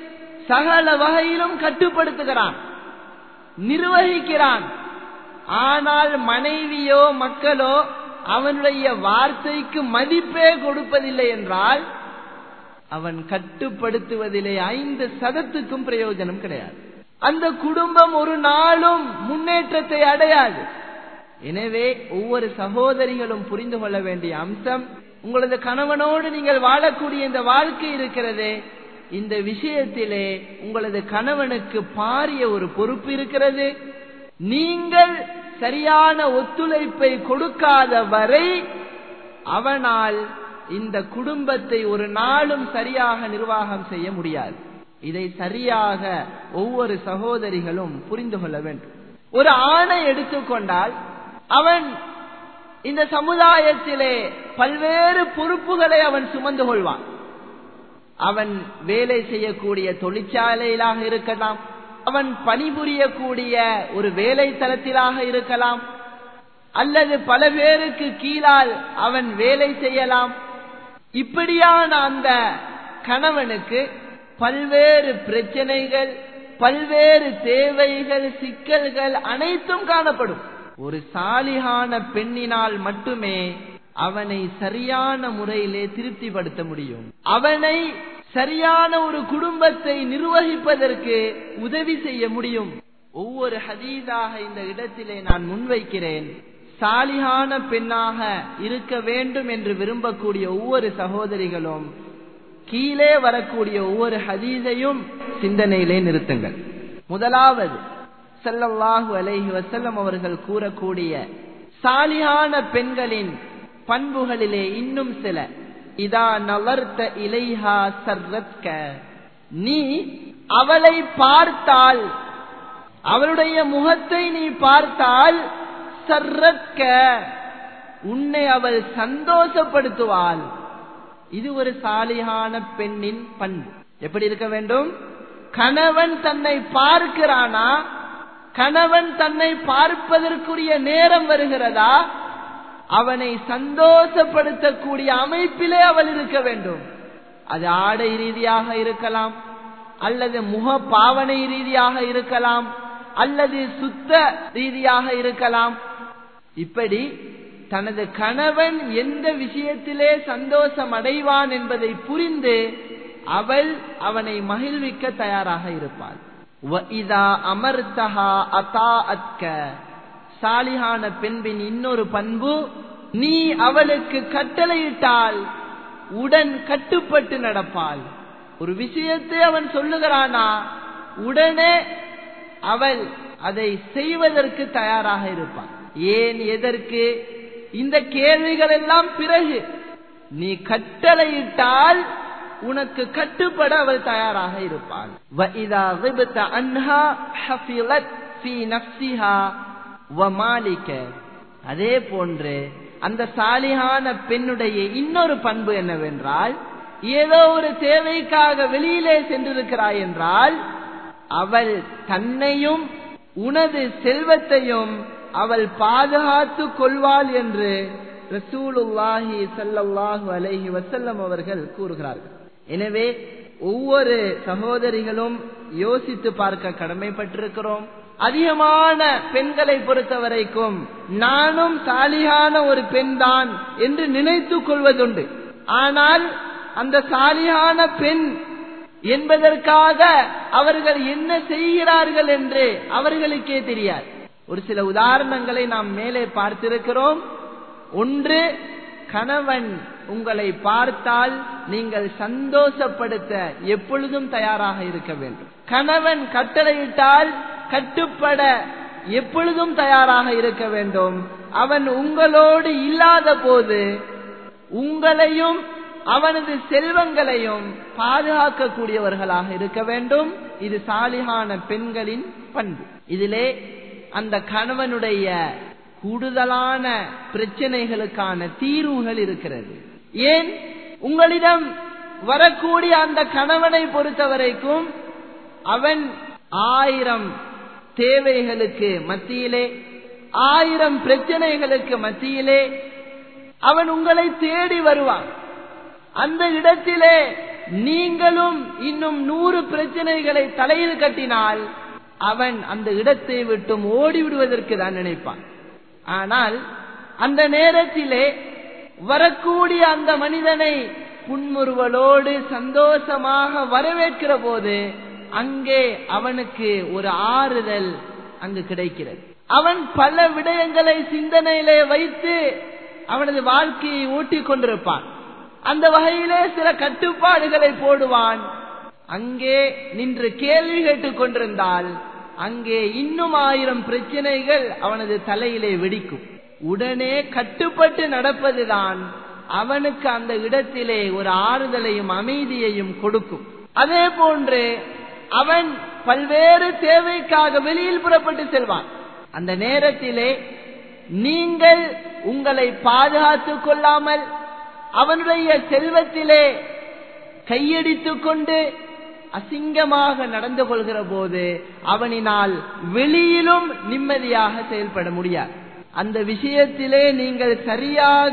Speaker 1: சகல வகையிலும் கட்டுப்படுத்துகிறான் நிர்வகிக்கிறான் ஆனால் மனைவியோ மக்களோ அவனுடைய வார்த்தைக்கு மதிப்பே கொடுப்பதில்லை என்றால் அவன் கட்டுப்படுத்துவதிலே ஐந்து சதத்துக்கும் பிரயோஜனம் கிடையாது அந்த குடும்பம் ஒரு நாளும் முன்னேற்றத்தை அடையாது எனவே ஒவ்வொரு சகோதரிகளும் புரிந்து கொள்ள வேண்டிய அம்சம் உங்களது கணவனோடு நீங்கள் வாழக்கூடிய இந்த வாழ்க்கை இருக்கிறதே இந்த விஷயத்திலே உங்களது கணவனுக்கு பாரிய ஒரு பொறுப்பு இருக்கிறது நீங்கள் சரியான ஒத்துழைப்பை கொடுக்காத வரை அவனால் இந்த குடும்பத்தை ஒரு நாளும் சரியாக நிர்வாகம் செய்ய முடியாது இதை சரியாக ஒவ்வொரு சகோதரிகளும் புரிந்து கொள்ள வேண்டும் ஒரு ஆணை எடுத்துக்கொண்டால் அவன் இந்த சமுதாயத்திலே பல்வேறு பொறுப்புகளை அவன் சுமந்து கொள்வான் அவன் வேலை செய்யக்கூடிய தொழிற்சாலையிலாக இருக்கலாம் அவன் பணிபுரியக்கூடிய ஒரு வேலை தளத்திலாக இருக்கலாம் அல்லது பல பேருக்கு கீழால் அவன் வேலை செய்யலாம் இப்படியான அந்த கணவனுக்கு பல்வேறு பிரச்சனைகள் பல்வேறு தேவைகள் சிக்கல்கள் அனைத்தும் காணப்படும் ஒரு சாலிகான பெண்ணினால் மட்டுமே அவனை சரியான முறையிலே திருப்திப்படுத்த முடியும் அவனை சரியான ஒரு குடும்பத்தை நிர்வகிப்பதற்கு உதவி செய்ய முடியும் ஒவ்வொரு ஹதீஸாக இந்த இடத்திலே நான் முன்வைக்கிறேன் சாலிகான பெண்ணாக இருக்க வேண்டும் என்று விரும்பக்கூடிய ஒவ்வொரு சகோதரிகளும் கீழே வரக்கூடிய ஒவ்வொரு ஹதீஸையும் சிந்தனையிலே நிறுத்துங்கள் முதலாவது செல்லல்லாஹு அலைஹி வசல்லம் அவர்கள் கூறக்கூடிய சாலியான பெண்களின் பண்புகளிலே இன்னும் சில இதா நவர்த்த இலைஹா சர்ரத்க நீ அவளை பார்த்தால் அவளுடைய முகத்தை நீ பார்த்தால் சர்ரத்க உன்னை அவள் சந்தோஷப்படுத்துவாள் இது ஒரு சாலியான பெண்ணின் பண்பு எப்படி இருக்க வேண்டும் கணவன் தன்னை பார்க்கிறானா கணவன் தன்னை பார்ப்பதற்குரிய நேரம் வருகிறதா அவனை சந்தோஷப்படுத்தக்கூடிய அமைப்பிலே அவள் இருக்க வேண்டும் அது ஆடை ரீதியாக இருக்கலாம் அல்லது முக பாவனை ரீதியாக இருக்கலாம் அல்லது சுத்த ரீதியாக இருக்கலாம் இப்படி தனது கணவன் எந்த விஷயத்திலே சந்தோஷம் அடைவான் என்பதை புரிந்து அவள் அவனை மகிழ்விக்க தயாராக இருப்பாள் அமர்த்தஹா அதா அத்க சாலிஹான பெண்பின் இன்னொரு பண்பு நீ அவளுக்கு கட்டளையிட்டால் உடன் கட்டுப்பட்டு நடப்பாள் ஒரு விஷயத்தை அவன் சொல்லுகிறானா உடனே அவள் அதை செய்வதற்கு தயாராக இருப்பான் ஏன் எதற்கு இந்த கேள்விகள் எல்லாம் பிறகு நீ கட்டளையிட்டால் உனக்கு கட்டுப்பட அவள் தயாராக இருப்பாள் وَإِذَا غِبْتَ عَنْهَا حَفِظَتْ فِي نَفْسِهَا وَمَالِكَ அதே போன்று அந்த சாலிகான பெண்ணுடைய இன்னொரு பண்பு என்னவென்றால் ஏதோ ஒரு தேவைக்காக வெளியிலே சென்றிருக்கிறாய் என்றால் அவள் தன்னையும் உனது செல்வத்தையும் அவள் பாதுகாத்து கொள்வாள் என்று ரசூலுல்லாஹி சல்லல்லாஹு அலைஹி வசல்லம் அவர்கள் கூறுகிறார்கள் எனவே ஒவ்வொரு சகோதரிகளும் யோசித்து பார்க்க கடமைப்பட்டிருக்கிறோம் அதிகமான பெண்களை பொறுத்த வரைக்கும் நானும் சாலியான ஒரு பெண் தான் என்று நினைத்துக் கொள்வதுண்டு ஆனால் அந்த சாலியான பெண் என்பதற்காக அவர்கள் என்ன செய்கிறார்கள் என்று அவர்களுக்கே தெரியாது ஒரு சில உதாரணங்களை நாம் மேலே பார்த்திருக்கிறோம் ஒன்று கணவன் உங்களை பார்த்தால் நீங்கள் சந்தோஷப்படுத்த எப்பொழுதும் தயாராக இருக்க வேண்டும் கணவன் கட்டளையிட்டால் கட்டுப்பட எப்பொழுதும் தயாராக இருக்க வேண்டும் அவன் உங்களோடு இல்லாத போது உங்களையும் அவனது செல்வங்களையும் பாதுகாக்கக்கூடியவர்களாக இருக்க வேண்டும் இது சாலிகான பெண்களின் பண்பு இதிலே அந்த கணவனுடைய கூடுதலான பிரச்சனைகளுக்கான தீர்வுகள் இருக்கிறது ஏன் உங்களிடம் வரக்கூடிய அந்த கணவனை பொறுத்த வரைக்கும் அவன் ஆயிரம் தேவைகளுக்கு மத்தியிலே ஆயிரம் பிரச்சனைகளுக்கு மத்தியிலே அவன் உங்களை தேடி வருவான் அந்த இடத்திலே நீங்களும் இன்னும் நூறு பிரச்சனைகளை தலையில் கட்டினால் அவன் அந்த இடத்தை விட்டும் ஓடிவிடுவதற்கு தான் நினைப்பான் ஆனால் அந்த நேரத்திலே வரக்கூடிய அந்த மனிதனை புன்முறுவலோடு சந்தோஷமாக வரவேற்கிற போது அங்கே அவனுக்கு ஒரு ஆறுதல் அங்கு கிடைக்கிறது அவன் பல விடயங்களை சிந்தனையிலே வைத்து அவனது வாழ்க்கையை ஊட்டிக் கொண்டிருப்பான் அந்த வகையிலே சில கட்டுப்பாடுகளை போடுவான் அங்கே நின்று கேள்வி கேட்டுக் கொண்டிருந்தால் அங்கே இன்னும் ஆயிரம் பிரச்சனைகள் அவனது தலையிலே வெடிக்கும் உடனே கட்டுப்பட்டு நடப்பதுதான் அவனுக்கு அந்த இடத்திலே ஒரு ஆறுதலையும் அமைதியையும் கொடுக்கும் அதே போன்று அவன் பல்வேறு தேவைக்காக வெளியில் புறப்பட்டு செல்வான் அந்த நேரத்திலே நீங்கள் உங்களை பாதுகாத்துக் கொள்ளாமல் அவனுடைய செல்வத்திலே கையடித்துக் கொண்டு அசிங்கமாக நடந்து கொள்கிற போது அவனினால் வெளியிலும் நிம்மதியாக செயல்பட முடியாது அந்த விஷயத்திலே நீங்கள் சரியாக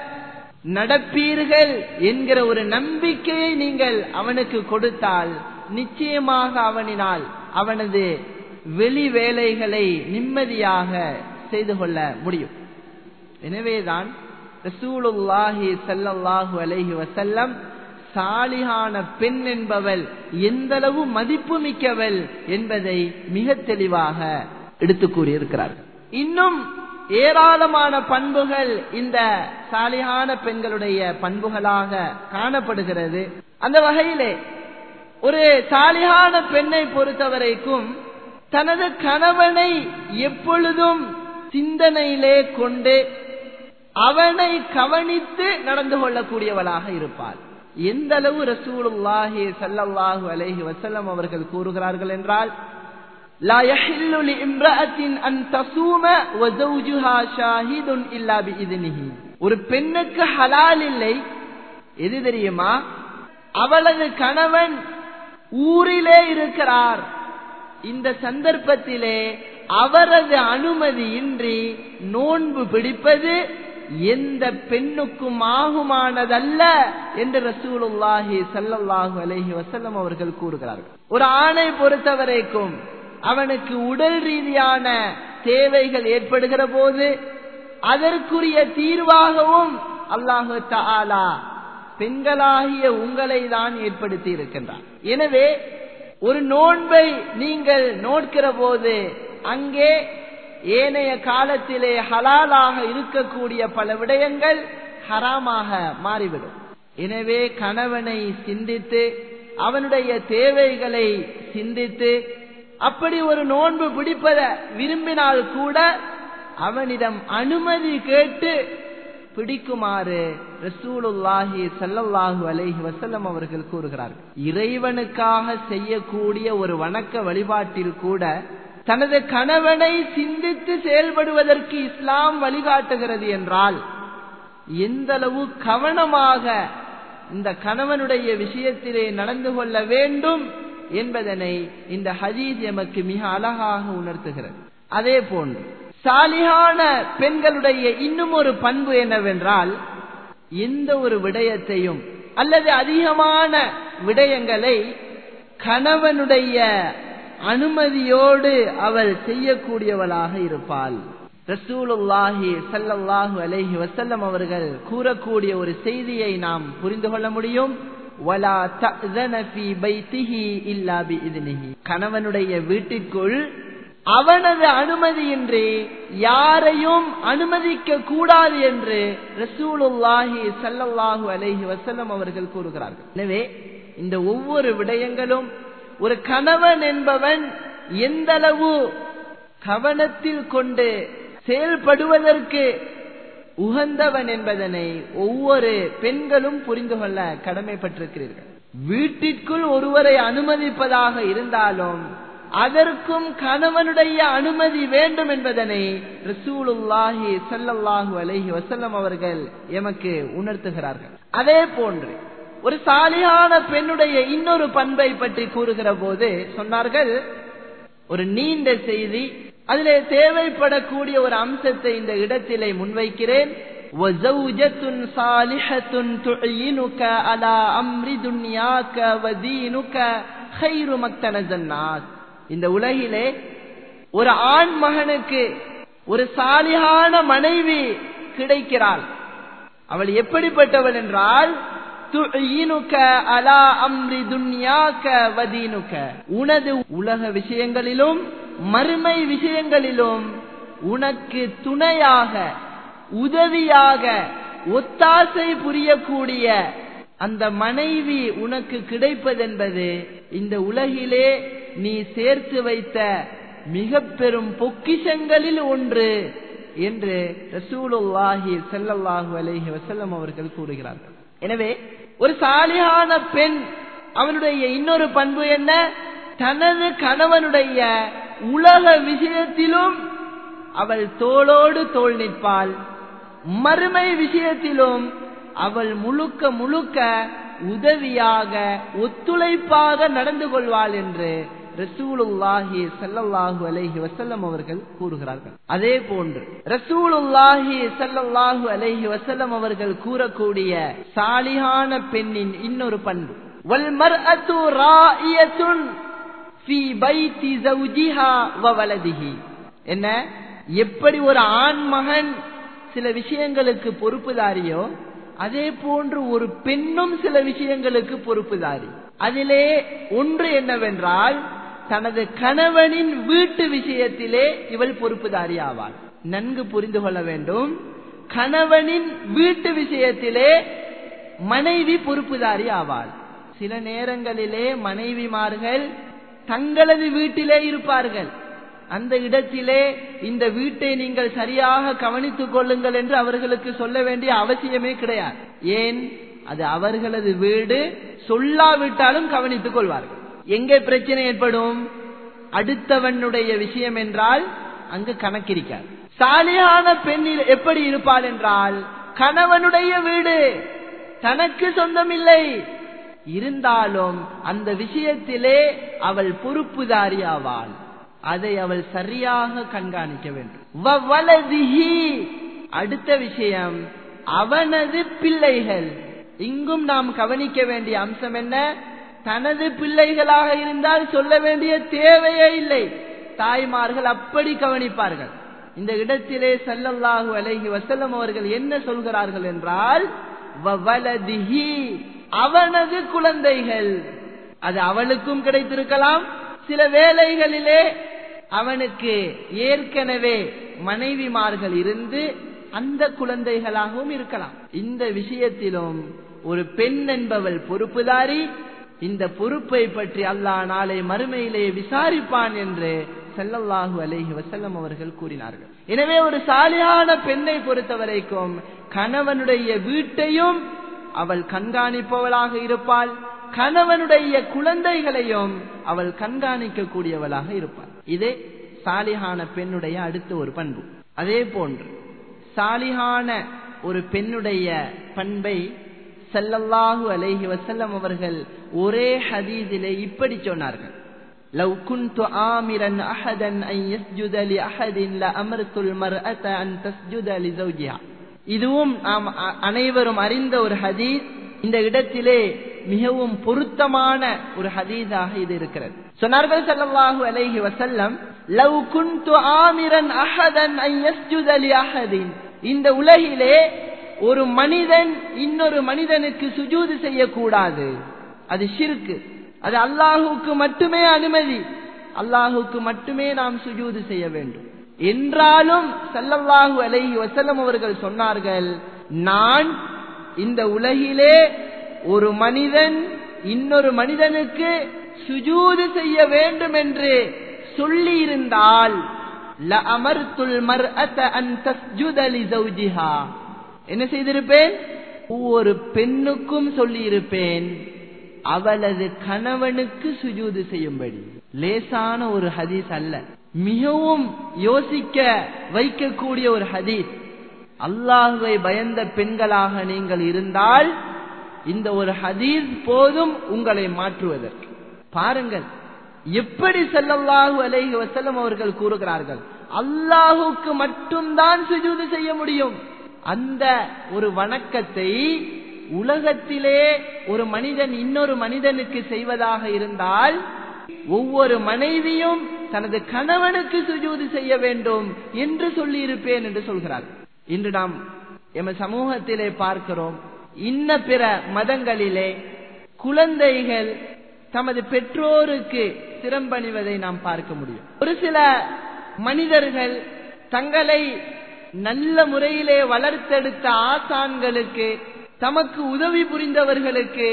Speaker 1: நடப்பீர்கள் என்கிற ஒரு நம்பிக்கையை நீங்கள் அவனுக்கு கொடுத்தால் நிச்சயமாக அவனினால் அவனது வெளி வேலைகளை நிம்மதியாக செய்து கொள்ள முடியும் எனவேதான் ரசூலுல்லாஹி சல்லல்லாஹு அலைஹி வசல்லம் சாலிகான பெண் என்பவள் எந்தளவு மதிப்பு மிக்கவள் என்பதை மிக தெளிவாக எடுத்து கூறியிருக்கிறார்கள் இன்னும் ஏராளமான பண்புகள் இந்த சாலிகான பெண்களுடைய பண்புகளாக காணப்படுகிறது அந்த வகையிலே ஒரு சாலிகான பெண்ணை பொறுத்தவரைக்கும் தனது கணவனை எப்பொழுதும் சிந்தனையிலே கொண்டு அவனை கவனித்து நடந்து கொள்ளக்கூடியவளாக இருப்பாள் எந்த அளவு ரசூலுல்லாஹி சல்லல்லாஹு அலைஹி வசல்லம் அவர்கள் கூறுகிறார்கள் என்றால் لا يحل لامرأة أن تصوم وزوجها شاهد إلا بإذنه ஒரு பெண்ணுக்கு ஹலால் இல்லை எது தெரியுமா அவளது கணவன் ஊரிலே இருக்கிறார் இந்த சந்தர்ப்பத்திலே அவரது அனுமதியின்றி நோன்பு பிடிப்பது எந்த பெண்ணுக்கும் ஆகுமானதல்ல என்று ரசூலுல்லாஹி சல்லல்லாஹு அலைஹி வசல்லம் அவர்கள் கூறுகிறார்கள் ஒரு ஆணை பொறுத்தவரைக்கும் அவனுக்கு உடல் ரீதியான தேவைகள் ஏற்படுகிற போது அதற்குரிய தீர்வாகவும் அல்லாஹு தாலா பெண்களாகிய உங்களை தான் ஏற்படுத்தி இருக்கின்றார் எனவே ஒரு நோன்பை நீங்கள் நோட்கிற போது அங்கே ஏனைய காலத்திலே ஹலாலாக இருக்கக்கூடிய பல விடயங்கள் ஹராமாக மாறிவிடும் எனவே கணவனை சிந்தித்து அவனுடைய தேவைகளை சிந்தித்து அப்படி ஒரு நோன்பு பிடிப்பத விரும்பினால் கூட அவனிடம் அனுமதி கேட்டு பிடிக்குமாறு ரசூலுல்லாஹி சல்லல்லாஹு அலைஹி வசல்லம் அவர்கள் கூறுகிறார்கள் இறைவனுக்காக செய்யக்கூடிய ஒரு வணக்க வழிபாட்டில் கூட தனது கணவனை சிந்தித்து செயல்படுவதற்கு இஸ்லாம் வழிகாட்டுகிறது என்றால் எந்த அளவு கவனமாக இந்த கணவனுடைய விஷயத்திலே நடந்து கொள்ள வேண்டும் என்பதனை இந்த ஹதீஸ் எமக்கு மிக அழகாக உணர்த்துகிறது அதே போன்று சாலிகான பெண்களுடைய இன்னும் ஒரு பண்பு என்னவென்றால் எந்த ஒரு விடயத்தையும் அல்லது அதிகமான விடயங்களை கணவனுடைய அனுமதியோடு அவள் செய்யக்கூடியவளாக இருப்பாள் ரசூலுல்லாஹி சல்லல்லாஹு அலைஹி வசல்லம் அவர்கள் கூறக்கூடிய ஒரு செய்தியை நாம் புரிந்து கொள்ள முடியும் வலா தஅதன ஃபீ பைத்திஹி இல்லா பிஇذنஹி கணவனுடைய வீட்டிற்குள் அவனது அனுமதியின்றி யாரையும் அனுமதிக்க கூடாது என்று ரசூலுல்லாஹி சல்லல்லாஹு அலைஹி வசல்லம் அவர்கள் கூறுகிறார்கள் எனவே இந்த ஒவ்வொரு விடயங்களும் ஒரு கணவன் என்பவன் எந்த அளவு கவனத்தில் கொண்டு செயல்படுவதற்கு உகந்தவன் என்பதனை ஒவ்வொரு பெண்களும் புரிந்து கொள்ள கடமைப்பட்டிருக்கிறீர்கள் வீட்டிற்குள் ஒருவரை அனுமதிப்பதாக இருந்தாலும் அதற்கும் கணவனுடைய அனுமதி வேண்டும் என்பதனை ரசூலுல்லாஹி சல்லல்லாஹு அலைஹி வசல்லம் அவர்கள் எமக்கு உணர்த்துகிறார்கள் அதே போன்று ஒரு சாலியான பெண்ணுடைய இன்னொரு பண்பை பற்றி கூறுகிற போது சொன்னார்கள் ஒரு நீண்ட செய்தி அதிலே தேவைப்படக்கூடிய ஒரு அம்சத்தை இந்த இடத்திலே முன்வைக்கிறேன் وزوجة صالحة تعينك على أمر دنياك ودينك خير مكتنز الناس இந்த உலகிலே ஒரு ஆண் மகனுக்கு ஒரு சாலிகான மனைவி கிடைக்கிறாள் அவள் எப்படிப்பட்டவள் என்றால் உனது உலக விஷயங்களிலும் மறுமை விஷயங்களிலும் உனக்கு துணையாக உதவியாக ஒத்தாசை புரியக்கூடிய அந்த மனைவி உனக்கு கிடைப்பதென்பது இந்த உலகிலே நீ சேர்த்து வைத்த மிக பெரும் பொக்கிஷங்களில் ஒன்று என்று ரசூலுல்லாஹி செல்லல்லாஹு அலைஹி வசல்லம் அவர்கள் கூறுகிறார்கள் எனவே ஒரு சாலியான பெண் அவனுடைய இன்னொரு பண்பு என்ன தனது கணவனுடைய உலக விஷயத்திலும் அவள் தோளோடு தோல் நிற்பாள் மறுமை விஷயத்திலும் அவள் முழுக்க முழுக்க உதவியாக ஒத்துழைப்பாக நடந்து கொள்வாள் என்று ரசூலுல்லாஹி சல்லல்லாஹு அலைஹி வசல்லம் அவர்கள் கூறுகிறார்கள் அதே போன்று ரசூலுல்லாஹி சல்லல்லாஹு அலைஹி வசல்லம் அவர்கள் கூறக்கூடிய சாலிகான பெண்ணின் இன்னொரு பண்பு வல் மர்அத்து ராயியத்துன் ஃபீ பைத்தி ஜௌஜிஹா வ வலதிஹி என்ன எப்படி ஒரு ஆண் மகன் சில விஷயங்களுக்கு பொறுப்புதாரியோ அதே போன்று ஒரு பெண்ணும் சில விஷயங்களுக்கு பொறுப்புதாரி அதிலே ஒன்று என்னவென்றால் தனது கணவனின் வீட்டு விஷயத்திலே இவள் பொறுப்புதாரி ஆவாள் நன்கு புரிந்து கொள்ள வேண்டும் கணவனின் வீட்டு விஷயத்திலே மனைவி பொறுப்புதாரி ஆவாள் சில நேரங்களிலே மனைவிமார்கள் தங்களது வீட்டிலே இருப்பார்கள் அந்த இடத்திலே இந்த வீட்டை நீங்கள் சரியாக கவனித்துக் கொள்ளுங்கள் என்று அவர்களுக்கு சொல்ல வேண்டிய அவசியமே கிடையாது ஏன் அது அவர்களது வீடு சொல்லாவிட்டாலும் கவனித்துக் கொள்வார்கள் எங்கே பிரச்சனை ஏற்படும் அடுத்தவனுடைய விஷயம் என்றால் அங்கு கணக்கிருக்காது சாலியான பெண்ணில் எப்படி இருப்பாள் என்றால் கணவனுடைய வீடு தனக்கு சொந்தமில்லை இருந்தாலும் அந்த விஷயத்திலே அவள் பொறுப்புதாரி ஆவாள் அதை அவள் சரியாக கண்காணிக்க வேண்டும் அடுத்த விஷயம் அவனது பிள்ளைகள் இங்கும் நாம் கவனிக்க வேண்டிய அம்சம் என்ன தனது பிள்ளைகளாக இருந்தால் சொல்ல வேண்டிய தேவையே இல்லை தாய்மார்கள் அப்படி கவனிப்பார்கள் இந்த இடத்திலே சல்லல்லாஹு அலைஹி வசல்லம் அவர்கள் என்ன சொல்கிறார்கள் என்றால் அவனது குழந்தைகள் அது அவளுக்கும் கிடைத்திருக்கலாம் சில வேலைகளிலே அவனுக்கு ஏற்கனவே மனைவிமார்கள் இருந்து அந்த குழந்தைகளாகவும் இருக்கலாம் இந்த விஷயத்திலும் ஒரு பெண் என்பவள் பொறுப்புதாரி இந்த பொறுப்பை பற்றி அல்லாஹ் நாளை மறுமையிலே விசாரிப்பான் என்று செல்லல்லாஹு அலைஹி வசல்லம் அவர்கள் கூறினார்கள் எனவே ஒரு சாலியான பெண்ணை பொறுத்த வரைக்கும் கணவனுடைய வீட்டையும் அவள் கண்காணிப்பவளாக இருப்பாள் கணவனுடைய குழந்தைகளையும் அவள் கண்காணிக்க கூடியவளாக இருப்பாள் இதே சாலிகான பெண்ணுடைய அடுத்த ஒரு பண்பு அதே போன்று சாலிகான ஒரு பெண்ணுடைய பண்பை சல்லல்லாஹு அலைஹி வசல்லம் அவர்கள் ஒரே ஹதீஸிலே இப்படி சொன்னார்கள் لو كنت آمرا أحدا أن يسجد لأحد لأمرت المرأة أن تسجد لزوجها இதுவும் நாம் அனைவரும் அறிந்த ஒரு ஹதீஸ் இந்த இடத்திலே மிகவும் பொருத்தமான ஒரு ஹதீஸாக இது இருக்கிறது சொன்னார்கள் ஸல்லல்லாஹு அலைஹி வஸல்லம் லவ் குன்து ஆமிரன் அஹதன் அன் யஸ்ஜுத லி அஹதின் இந்த உலகிலே ஒரு மனிதன் இன்னொரு மனிதனுக்கு சுஜூது செய்யக்கூடாது அது ஷிர்கு அது அல்லாஹுக்கு மட்டுமே அனுமதி அல்லாஹுக்கு மட்டுமே நாம் சுஜூது செய்ய வேண்டும் என்றாலும் சல்லல்லாஹு அலைஹி வசல்லம் அவர்கள் சொன்னார்கள் நான் இந்த உலகிலே ஒரு மனிதன் இன்னொரு மனிதனுக்கு சுஜூது செய்ய வேண்டும் என்று சொல்லி இருந்தால் என்ன செய்திருப்பேன் ஒவ்வொரு பெண்ணுக்கும் சொல்லி இருப்பேன் அவளது கணவனுக்கு சுஜூது செய்யும்படி லேசான ஒரு ஹதீஸ் அல்ல மிகவும் யோசிக்க வைக்கக்கூடிய ஒரு ஹதீஸ் அல்லாஹுவை பயந்த பெண்களாக நீங்கள் இருந்தால் இந்த ஒரு ஹதீஸ் போதும் உங்களை மாற்றுவதற்கு பாருங்கள் எப்படி செல்லல்லாஹு அலைஹி வசல்லம் அவர்கள் கூறுகிறார்கள் அல்லாஹுக்கு மட்டும்தான் சுஜூது செய்ய முடியும் அந்த ஒரு வணக்கத்தை உலகத்திலே ஒரு மனிதன் இன்னொரு மனிதனுக்கு செய்வதாக இருந்தால் ஒவ்வொரு மனைவியும் தனது கணவனுக்கு சுஜூது செய்ய வேண்டும் என்று சொல்லி இருப்பேன் என்று சொல்கிறார் இன்று நாம் எமது சமூகத்திலே பார்க்கிறோம் இன்ன பிற மதங்களிலே குழந்தைகள் தமது பெற்றோருக்கு சிரம்பணிவதை நாம் பார்க்க முடியும் ஒரு சில மனிதர்கள் தங்களை நல்ல முறையிலே வளர்த்தெடுத்த ஆசான்களுக்கு தமக்கு உதவி புரிந்தவர்களுக்கு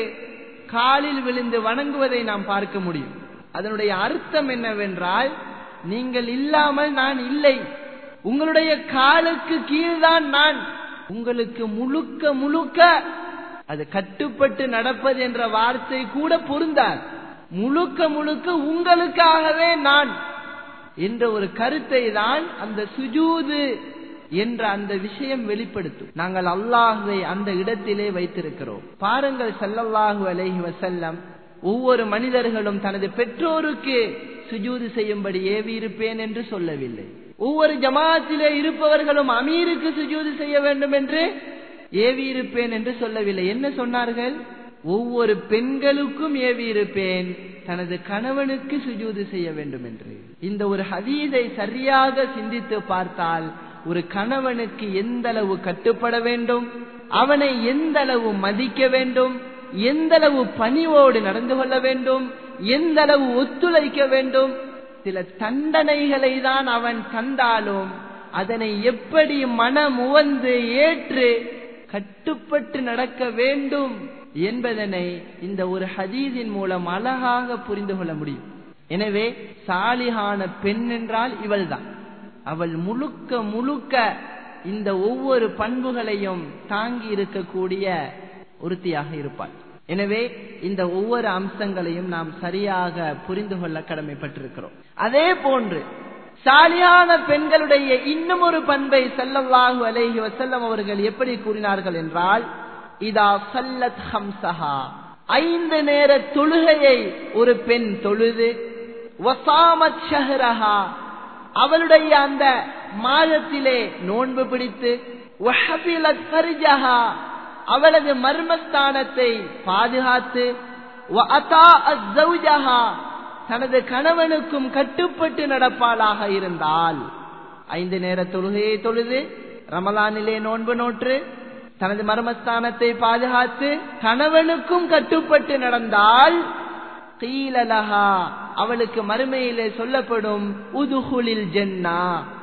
Speaker 1: காலில் விழுந்து வணங்குவதை நாம் பார்க்க முடியும் அதனுடைய அர்த்தம் என்னவென்றால் நீங்கள் இல்லாமல் நான் இல்லை உங்களுடைய காலுக்கு கீழ்தான் நான் உங்களுக்கு முழுக்க முழுக்க அது கட்டுப்பட்டு நடப்பது என்ற வார்த்தை கூட பொருந்தார் முழுக்க முழுக்க உங்களுக்காகவே நான் என்ற ஒரு கருத்தை தான் அந்த சுஜூது என்ற அந்த விஷயம் வெளிப்படுத்தும் நாங்கள் அல்லாஹுவை அந்த இடத்திலே வைத்திருக்கிறோம் பாருங்கள் செல்லல்லாஹு அலைஹி வசல்லம் ஒவ்வொரு மனிதர்களும் தனது பெற்றோருக்கு சுஜூது செய்யும்படி ஏவி இருப்பேன் என்று சொல்லவில்லை ஒவ்வொரு ஜமாத்திலே இருப்பவர்களும் அமீருக்கு சுஜூது செய்ய வேண்டும் என்று ஏவி இருப்பேன் என்று சொல்லவில்லை என்ன சொன்னார்கள் ஒவ்வொரு பெண்களுக்கும் ஏவி இருப்பேன் தனது கணவனுக்கு சுஜூது செய்ய வேண்டும் என்று இந்த ஒரு ஹதீதை சரியாக சிந்தித்து பார்த்தால் ஒரு கணவனுக்கு எந்த அளவு கட்டுப்பட வேண்டும் அவனை எந்த அளவு மதிக்க வேண்டும் எந்த அளவு பணிவோடு நடந்து கொள்ள வேண்டும் எந்த அளவு ஒத்துழைக்க வேண்டும் சில தண்டனைகளை தான் அவன் தந்தாலும் அதனை எப்படி மனமுவந்து ஏற்று கட்டுப்பட்டு நடக்க வேண்டும் என்பதனை இந்த ஒரு ஹதீஸின் மூலம் அழகாக புரிந்து கொள்ள முடியும் எனவே சாலிகான பெண் என்றால் இவள்தான் அவள் முழுக்க முழுக்க இந்த ஒவ்வொரு பண்புகளையும் தாங்கி இருக்கக்கூடிய ஒருத்தியாக இருப்பாள் எனவே இந்த ஒவ்வொரு அம்சங்களையும் நாம் சரியாக புரிந்து கொள்ள கடமைப்பட்டிருக்கிறோம் அதே போன்று சாலியான பெண்களுடைய இன்னும் ஒரு பண்பை செல்லல்லாஹு அலைஹி வசல்லம் அவர்கள் எப்படி கூறினார்கள் என்றால் இதா சல்லத் ஹம்சஹா ஐந்து நேர தொழுகையை ஒரு பெண் தொழுது வசாமத் ஷஹரஹா அவளுடைய அந்த மாதத்திலே நோன்பு பிடித்து அவளது மர்மஸ்தானத்தை பாதுகாத்து தனது கணவனுக்கும் கட்டுப்பட்டு நடப்பாளாக இருந்தால் ஐந்து நேர தொழுகையை தொழுது ரமலானிலே நோன்பு நோற்று தனது மர்மஸ்தானத்தை பாதுகாத்து கணவனுக்கும் கட்டுப்பட்டு நடந்தால் கீலலஹா அவளுக்கு மறுமையிலே சொல்லப்படும் உதுகுலில் ஜென்னா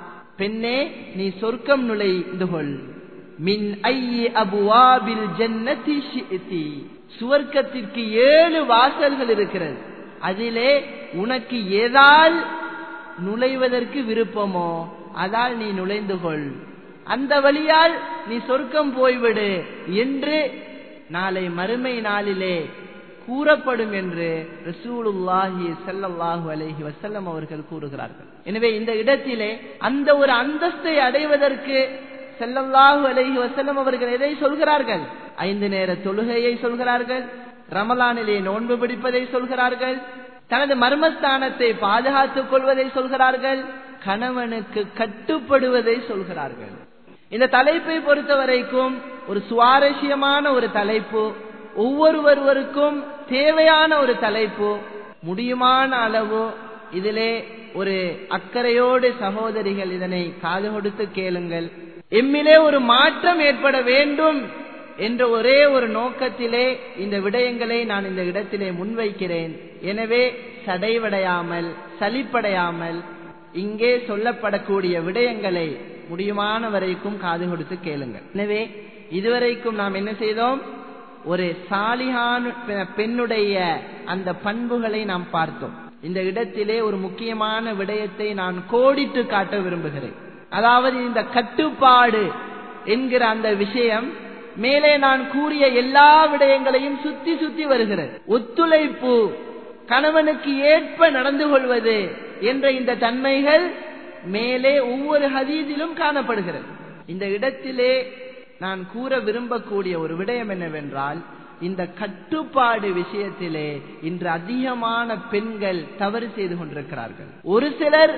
Speaker 1: பெண்ணே நீ சொர்க்கம் நுழைந்து கொள் மின் ஐய அபுவாபில் ஜன்னதி ஷிஇதி சுவர்க்கத்திற்கு ஏழு வாசல்கள் இருக்கிறது அதிலே உனக்கு ஏதால் நுழைவதற்கு விருப்பமோ அதால் நீ நுழைந்து கொள் அந்த வழியால் நீ சொர்க்கம் போய்விடு என்று நாளை மறுமை நாளிலே கூறப்படும் என்று ரசூலுல்லாஹி ஸல்லல்லாஹு அலைஹி வஸல்லம் அவர்கள் கூறுகிறார்கள் எனவே இந்த இடத்திலே அந்த ஒரு அந்தஸ்தை அடைவதற்கு ஸல்லல்லாஹு அலைஹி வஸல்லம் அவர்கள் எதை சொல்கிறார்கள் ஐந்து நேர தொழுகையை சொல்கிறார்கள் ரமலானிலே நோன்பு பிடிப்பதை சொல்கிறார்கள் தனது மர்மஸ்தானத்தை பாதுகாத்துக் கொள்வதை சொல்கிறார்கள் கணவனுக்கு கட்டுப்படுவதை சொல்கிறார்கள் இந்த தலைப்பை பொறுத்த வரைக்கும் ஒரு சுவாரஸ்யமான ஒரு தலைப்பு ஒவ்வொருவருவருக்கும் தேவையான ஒரு தலைப்பு முடியுமான அளவு இதிலே ஒரு அக்கறையோடு சகோதரிகள் இதனை காது கொடுத்து கேளுங்கள் எம்மிலே ஒரு மாற்றம் ஏற்பட வேண்டும் என்ற ஒரே ஒரு நோக்கத்திலே இந்த விடயங்களை நான் இந்த இடத்திலே முன்வைக்கிறேன் எனவே சடைவடையாமல் சலிப்படையாமல் இங்கே சொல்லப்படக்கூடிய விடயங்களை முடியுமான வரைக்கும் காது கொடுத்து கேளுங்கள் எனவே இதுவரைக்கும் நாம் என்ன செய்தோம் ஒரு சாலிகான் பெண்ணுடைய அந்த பண்புகளை நாம் பார்த்தோம் இந்த இடத்திலே ஒரு முக்கியமான விடயத்தை நான் கோடிட்டு காட்ட விரும்புகிறேன் அதாவது இந்த கட்டுப்பாடு என்கிற அந்த விஷயம் மேலே நான் கூறிய எல்லா விடயங்களையும் சுத்தி சுத்தி வருகிறது ஒத்துழைப்பு கணவனுக்கு ஏற்ப நடந்து கொள்வது என்ற இந்த தன்மைகள் மேலே ஒவ்வொரு ஹதீதிலும் காணப்படுகிறது இந்த இடத்திலே நான் கூற விரும்பக்கூடிய ஒரு விடயம் என்னவென்றால் இந்த கட்டுப்பாடு விஷயத்திலே இன்று அதிகமான பெண்கள் தவறு செய்து கொண்டிருக்கிறார்கள் ஒரு சிலர்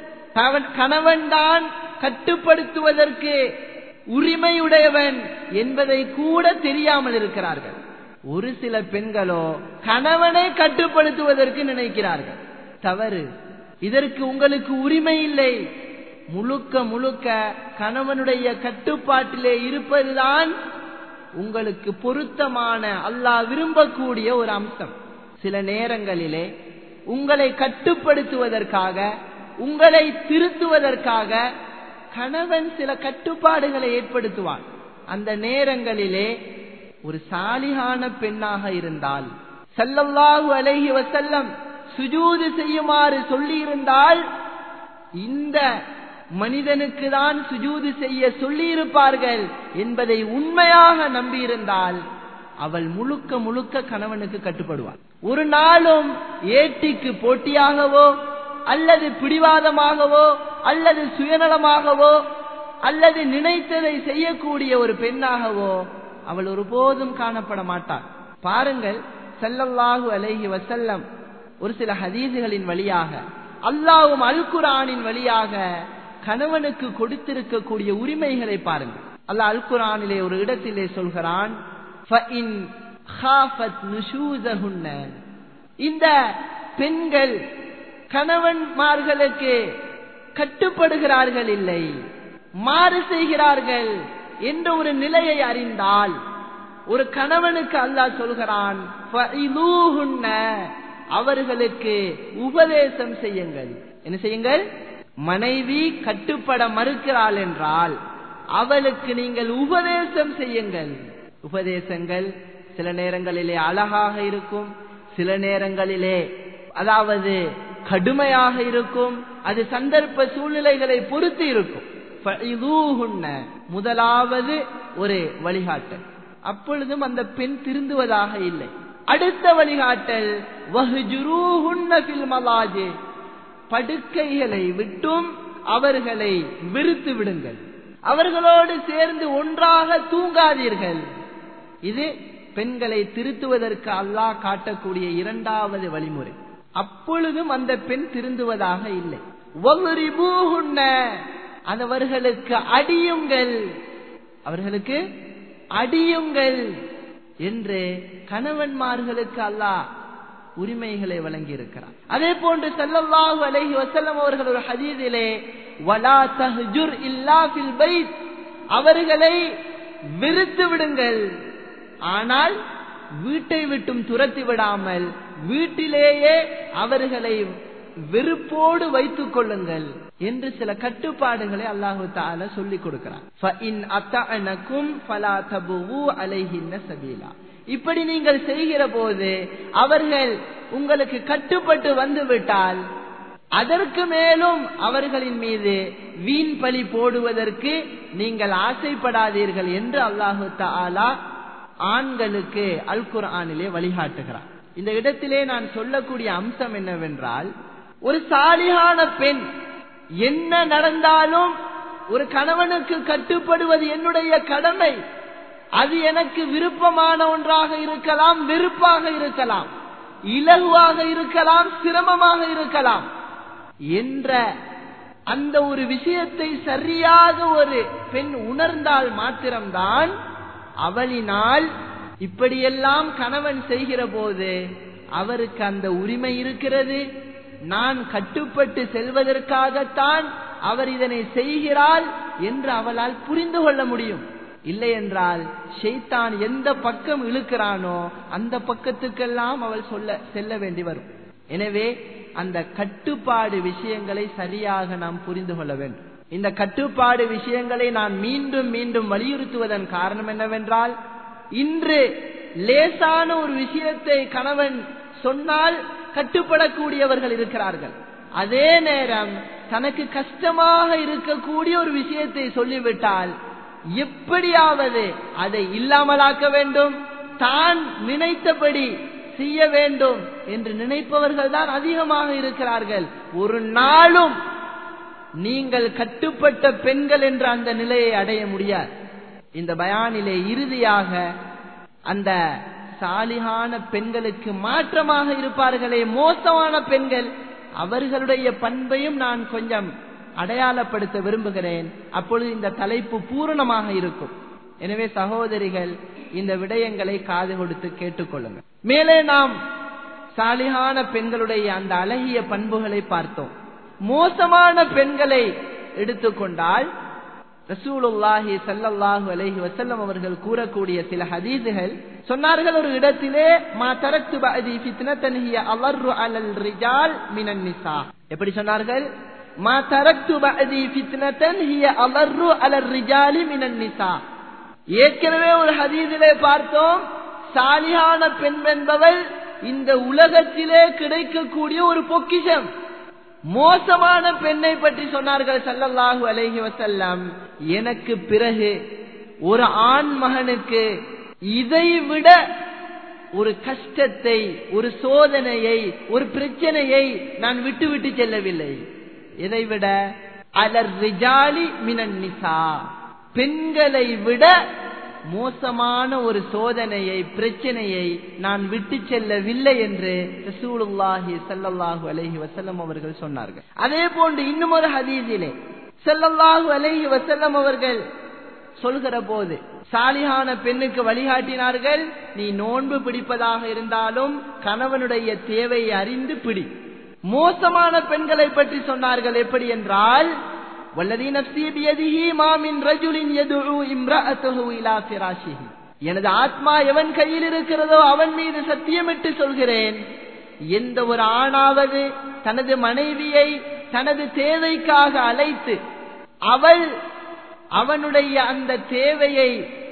Speaker 1: கணவன் தான் கட்டுப்படுத்துவதற்கு உரிமையுடையவன் என்பதை கூட தெரியாமல் இருக்கிறார்கள் ஒரு சில பெண்களோ கணவனை கட்டுப்படுத்துவதற்கு நினைக்கிறார்கள் தவறு இதற்கு உங்களுக்கு உரிமை இல்லை முழுக்க முழுக்க கணவனுடைய கட்டுப்பாட்டிலே இருப்பதுதான் உங்களுக்கு பொருத்தமான அல்லாஹ் விரும்பக்கூடிய ஒரு அம்சம் சில நேரங்களிலே உங்களை கட்டுப்படுத்துவதற்காக உங்களை திருத்துவதற்காக கணவன் சில கட்டுப்பாடுகளை ஏற்படுத்துவான் அந்த நேரங்களிலே ஒரு சாலிகான பெண்ணாக இருந்தால் சல்லல்லாஹு அலைஹி வசல்லம் சுஜூது செய்யுமாறு சொல்லி இருந்தால் இந்த மனிதனுக்கு தான் சுஜூது செய்ய சொல்லியிருப்பார்கள் என்பதை உண்மையாக நம்பியிருந்தால் அவள் முழுக்க முழுக்க கணவனுக்கு கட்டுப்படுவாள் ஒரு நாளும் ஏட்டிக்கு போட்டியாகவோ அல்லது பிடிவாதமாகவோ அல்லது சுயநலமாகவோ அல்லது நினைத்ததை செய்யக்கூடிய ஒரு பெண்ணாகவோ அவள் ஒருபோதும் காணப்பட மாட்டாள் பாருங்கள் செல்லல்லாஹு அலைஹி வசல்லம் ஒரு சில ஹதீசுகளின் வழியாக அல்லாவும் அல் குரானின் வழியாக கணவனுக்கு கொடுத்திருக்கக்கூடிய உரிமைகளை பாருங்கள் அல்லாஹ் அல் குரானிலே ஒரு இடத்திலே சொல்கிறான் இந்த பெண்கள் கணவன்மார்களுக்கு கட்டுப்படுகிறார்கள் இல்லை மாறு செய்கிறார்கள் என்ற ஒரு நிலையை அறிந்தால் ஒரு கணவனுக்கு அல்லாஹ் சொல்கிறான் அவர்களுக்கு உபதேசம் செய்யுங்கள் என்ன செய்யுங்கள் மனைவி கட்டுப்பட மறுக்கிறாள் என்றால் அவளுக்கு நீங்கள் உபதேசம் செய்யுங்கள் உபதேசங்கள் சில நேரங்களிலே அழகாக இருக்கும் சில நேரங்களிலே அதாவது கடுமையாக இருக்கும் அது சந்தர்ப்ப சூழ்நிலைகளை பொறுத்து இருக்கும் முதலாவது ஒரு வழிகாட்டல் அப்பொழுதும் அந்த பெண் திருந்துவதாக இல்லை அடுத்த வழிகாட்டல் படுக்கைகளை விட்டும் அவர்களை வெறுத்து விடுங்கள் அவர்களோடு சேர்ந்து ஒன்றாக தூங்காதீர்கள் இது பெண்களை திருத்துவதற்கு அல்லாஹ் காட்டக்கூடிய இரண்டாவது வழிமுறை அப்பொழுதும் அந்த பெண் திருந்துவதாக இல்லை அவர்களுக்கு அடியுங்கள் அவர்களுக்கு அடியுங்கள் என்று கணவன்மார்களுக்கு அல்லாஹ் உரிமைகளை வழங்கி இருக்கிறார் அதே போன்று செல்லல்லாஹு அலைஹி வசல்லம் அவர்கள் ஒரு ஹதீதிலே வலா தஹ்ஜுர் இல்லா ஃபில் பைத் அவர்களை வெறுத்து விடுங்கள் ஆனால் வீட்டை விட்டும் துரத்தி விடாமல் வீட்டிலேயே அவர்களை வெறுப்போடு வைத்துக் கொள்ளுங்கள் என்று சில கட்டுப்பாடுகளை அல்லாஹு தால சொல்லிக் கொடுக்கிறார் இப்படி நீங்கள் செய்கிற போது அவர்கள் உங்களுக்கு கட்டுப்பட்டு வந்து விட்டால் அதற்கு மேலும் அவர்களின் மீது வீண் பழி போடுவதற்கு நீங்கள் ஆசைப்படாதீர்கள் என்று அல்லாஹு தாலா ஆண்களுக்கு அல் குர்ஆனிலே வழிகாட்டுகிறார் இந்த இடத்திலே நான் சொல்லக்கூடிய அம்சம் என்னவென்றால் ஒரு சாலிகான பெண் என்ன நடந்தாலும் ஒரு கணவனுக்கு கட்டுப்படுவது என்னுடைய கடமை அது எனக்கு விருப்பமான ஒன்றாக இருக்கலாம் வெறுப்பாக இருக்கலாம் இலகுவாக இருக்கலாம் சிரமமாக இருக்கலாம் என்ற அந்த ஒரு விஷயத்தை சரியாக ஒரு பெண் உணர்ந்தால் மாத்திரம்தான் அவளினால் இப்படியெல்லாம் கணவன் செய்கிற போது அவருக்கு அந்த உரிமை இருக்கிறது நான் கட்டுப்பட்டு செல்வதற்காகத்தான் அவர் இதனை செய்கிறாள் என்று அவளால் புரிந்து கொள்ள முடியும் இல்லை என்றால் ஷெய்தான் எந்த பக்கம் இழுக்கிறானோ அந்த பக்கத்துக்கெல்லாம் அவள் சொல்ல செல்ல வேண்டி வரும் எனவே அந்த கட்டுப்பாடு விஷயங்களை சரியாக நாம் புரிந்து கொள்ள வேண்டும் இந்த கட்டுப்பாடு விஷயங்களை நான் மீண்டும் மீண்டும் வலியுறுத்துவதன் காரணம் என்னவென்றால் இன்று லேசான ஒரு விஷயத்தை கணவன் சொன்னால் கட்டுப்படக்கூடியவர்கள் இருக்கிறார்கள் அதே நேரம் தனக்கு கஷ்டமாக இருக்கக்கூடிய ஒரு விஷயத்தை சொல்லிவிட்டால் எப்படியாவது அதை இல்லாமலாக்க வேண்டும் தான் நினைத்தபடி செய்ய வேண்டும் என்று நினைப்பவர்கள் தான் அதிகமாக இருக்கிறார்கள் ஒரு நாளும் நீங்கள் கட்டுப்பட்ட பெண்கள் என்ற அந்த நிலையை அடைய முடியாது இந்த பயானிலே இறுதியாக அந்த சாலிகான பெண்களுக்கு மாற்றமாக இருப்பார்களே மோசமான பெண்கள் அவர்களுடைய பண்பையும் நான் கொஞ்சம் அடையாளப்படுத்த விரும்புகிறேன் அப்பொழுது இந்த தலைப்பு பூரணமாக இருக்கும் எனவே சகோதரிகள் இந்த விடயங்களை காது கொடுத்து கேட்டுக்கொள்ளுங்கள் மேலே நாம் சாலிகான பெண்களுடைய அந்த அழகிய பண்புகளை பார்த்தோம் மோசமான பெண்களை எடுத்துக்கொண்டால் ரசூலுல்லாஹி சல்லல்லாஹு அலைஹி வசல்லம் அவர்கள் கூறக்கூடிய சில ஹதீதுகள் சொன்னார்கள் ஒரு இடத்திலே மா தரத்து பஅதி ஃபித்னத்தன் ஹிய அலர்ரு அலல் ரிஜால் மினன் நிசா எப்படி சொன்னார்கள் மா தரத்து பஅதி ஃபித்னத்தன் ஹிய அலர்ரு அலல் ரிஜாலி மினன் நிசா ஏற்கனவே ஒரு ஹதீதிலே பார்த்தோம் சாலியான பெண் என்பவள் இந்த உலகத்திலே கிடைக்கக்கூடிய ஒரு பொக்கிஷம் மோசமான பெண்ணை பற்றி சொன்னார்கள் சல்லல்லாஹு அலைஹி வசல்லம் எனக்கு பிறகு ஒரு ஆண் மகனுக்கு இதை விட ஒரு கஷ்டத்தை ஒரு சோதனையை ஒரு பிரச்சனையை நான் விட்டு விட்டு செல்லவில்லை இதை விட அலர் ரிஜாலி மினன் நிசா பெண்களை விட மோசமான ஒரு சோதனையை பிரச்சனையை நான் விட்டு செல்லவில்லை என்று ரசூலுல்லாஹி சல்லல்லாஹு அலைஹி வசல்லம் அவர்கள் சொன்னார்கள் அதே போன்று இன்னும் ஒரு ஹதீஸிலே செல்லல்லாஹு அலைஹி வசல்லம் அவர்கள் சொல்கிற போது சாலிகான பெண்ணுக்கு வழிகாட்டினார்கள் நீ நோன்பு பிடிப்பதாக இருந்தாலும் கணவனுடைய தேவையை அறிந்து பிடி மோசமான பெண்களை பற்றி சொன்னார்கள் எப்படி என்றால் والذي نفسي بيده ما من رجل يدعو امرأته الى فراشه எனது ஆத்மா எவன் கையில் இருக்கிறதோ அவன் மீது சத்தியமிட்டு சொல்கிறேன் எந்த ஒரு ஆணாவது தனது மனைவியை தனது தேவைக்காக அழைத்து அவள் அவனுடைய அந்த தேவையை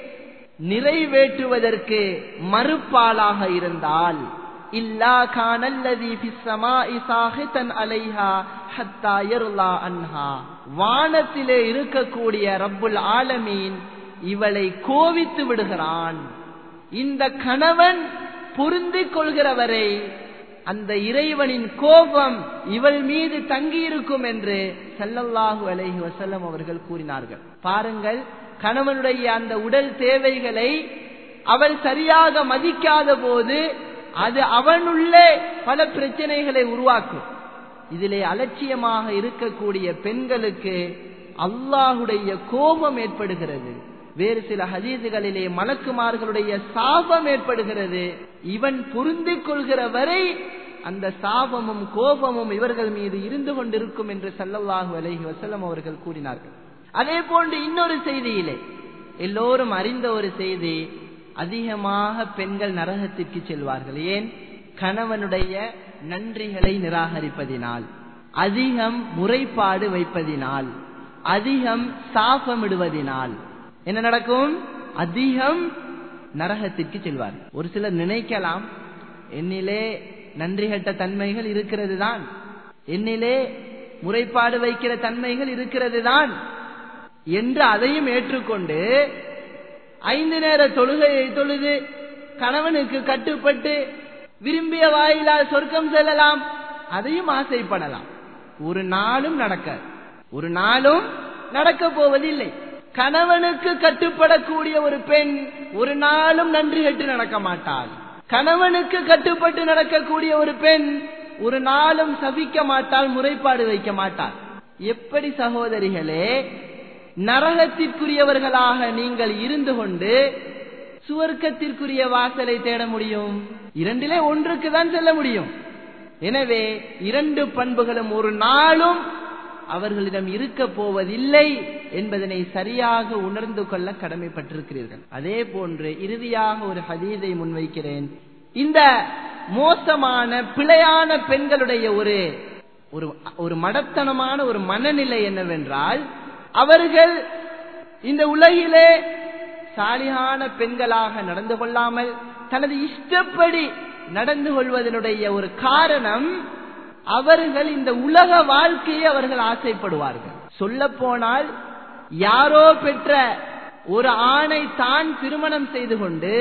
Speaker 1: நிறைவேற்றுவதற்கு மறுப்பாளாக இருந்தால் இல்லா கானல்லதி பிஸ்ஸமாஇ சாஹிதன் அலைஹா ஹத்தா யர்லா அன்ஹா வானத்திலே இருக்கக்கூடிய ரப்புல் ஆலமீன் இவளை கோவித்து விடுகிறான் இந்த கணவன் பொருந்திக் கொள்கிறவரை அந்த இறைவனின் கோபம் இவள் மீது தங்கியிருக்கும் என்று சல்லல்லாஹு அலைஹி வசல்லம் அவர்கள் கூறினார்கள் பாருங்கள் கணவனுடைய அந்த உடல் தேவைகளை அவள் சரியாக மதிக்காத போது அது அவனுள்ளே பல பிரச்சனைகளை உருவாக்கும் இதிலே அலட்சியமாக இருக்கக்கூடிய பெண்களுக்கு அல்லாஹுடைய கோபம் ஏற்படுகிறது வேறு சில ஹதீதுகளிலே மலக்குமார்களுடைய சாபம் ஏற்படுகிறது இவன் பொருந்திக் கொள்கிற வரை அந்த சாபமும் கோபமும் இவர்கள் மீது இருந்து கொண்டிருக்கும் என்று சல்லல்லாஹு அலைஹி வசல்லம் அவர்கள் கூறினார்கள் அதே போன்று இன்னொரு செய்தியிலே எல்லோரும் அறிந்த ஒரு செய்தி அதிகமாக பெண்கள் நரகத்திற்கு செல்வார்கள் ஏன் கணவனுடைய நன்றிகளை நிராகரிப்பதினால் அதிகம் முறைப்பாடு வைப்பதினால் அதிகம் சாபமிடுவதினால் என்ன நடக்கும் அதிகம் நரகத்திற்கு செல்வார் ஒரு சிலர் நினைக்கலாம் என்னிலே நன்றி கட்ட தன்மைகள் இருக்கிறது தான் என்னிலே முறைப்பாடு வைக்கிற தன்மைகள் இருக்கிறது தான் என்று அதையும் ஏற்றுக்கொண்டு ஐந்து நேர தொழுகையை தொழுது கணவனுக்கு கட்டுப்பட்டு விரும்பிய வாயிலால் சொர்க்கம் செல்லலாம் அதையும் ஆசைப்படலாம் ஒரு நாளும் நடக்க ஒரு நாளும் நடக்க போவதில்லை கணவனுக்கு கட்டுப்படக்கூடிய ஒரு பெண் ஒரு நாளும் நன்றி கட்டு நடக்க மாட்டாள் கணவனுக்கு கட்டுப்பட்டு நடக்கக்கூடிய ஒரு பெண் ஒரு நாளும் சபிக்க மாட்டாள் முறைப்பாடு வைக்க மாட்டாள் எப்படி சகோதரிகளே நரகத்திற்குரியவர்களாக நீங்கள் இருந்து கொண்டு சுவர்க்கத்திற்குரிய வாசலை தேட முடியும் இரண்டிலே ஒன்றுக்கு தான் செல்ல முடியும் எனவே இரண்டு பண்புகளும் ஒரு நாளும் அவர்களிடம் இருக்க போவதில்லை என்பதனை சரியாக உணர்ந்து கொள்ள கடமைப்பட்டிருக்கிறீர்கள் அதே போன்று இறுதியாக ஒரு ஹதீதை முன்வைக்கிறேன் இந்த மோசமான பிழையான பெண்களுடைய ஒரு ஒரு ஒரு மடத்தனமான ஒரு மனநிலை என்னவென்றால் அவர்கள் இந்த உலகிலே சாலியான பெண்களாக நடந்து கொள்ளாமல் தனது இஷ்டப்படி நடந்து கொள்வதனுடைய ஒரு காரணம் அவர்கள் இந்த உலக வாழ்க்கையை அவர்கள் ஆசைப்படுவார்கள் சொல்ல போனால் யாரோ பெற்ற ஒரு ஆணை தான் திருமணம் செய்து கொண்டு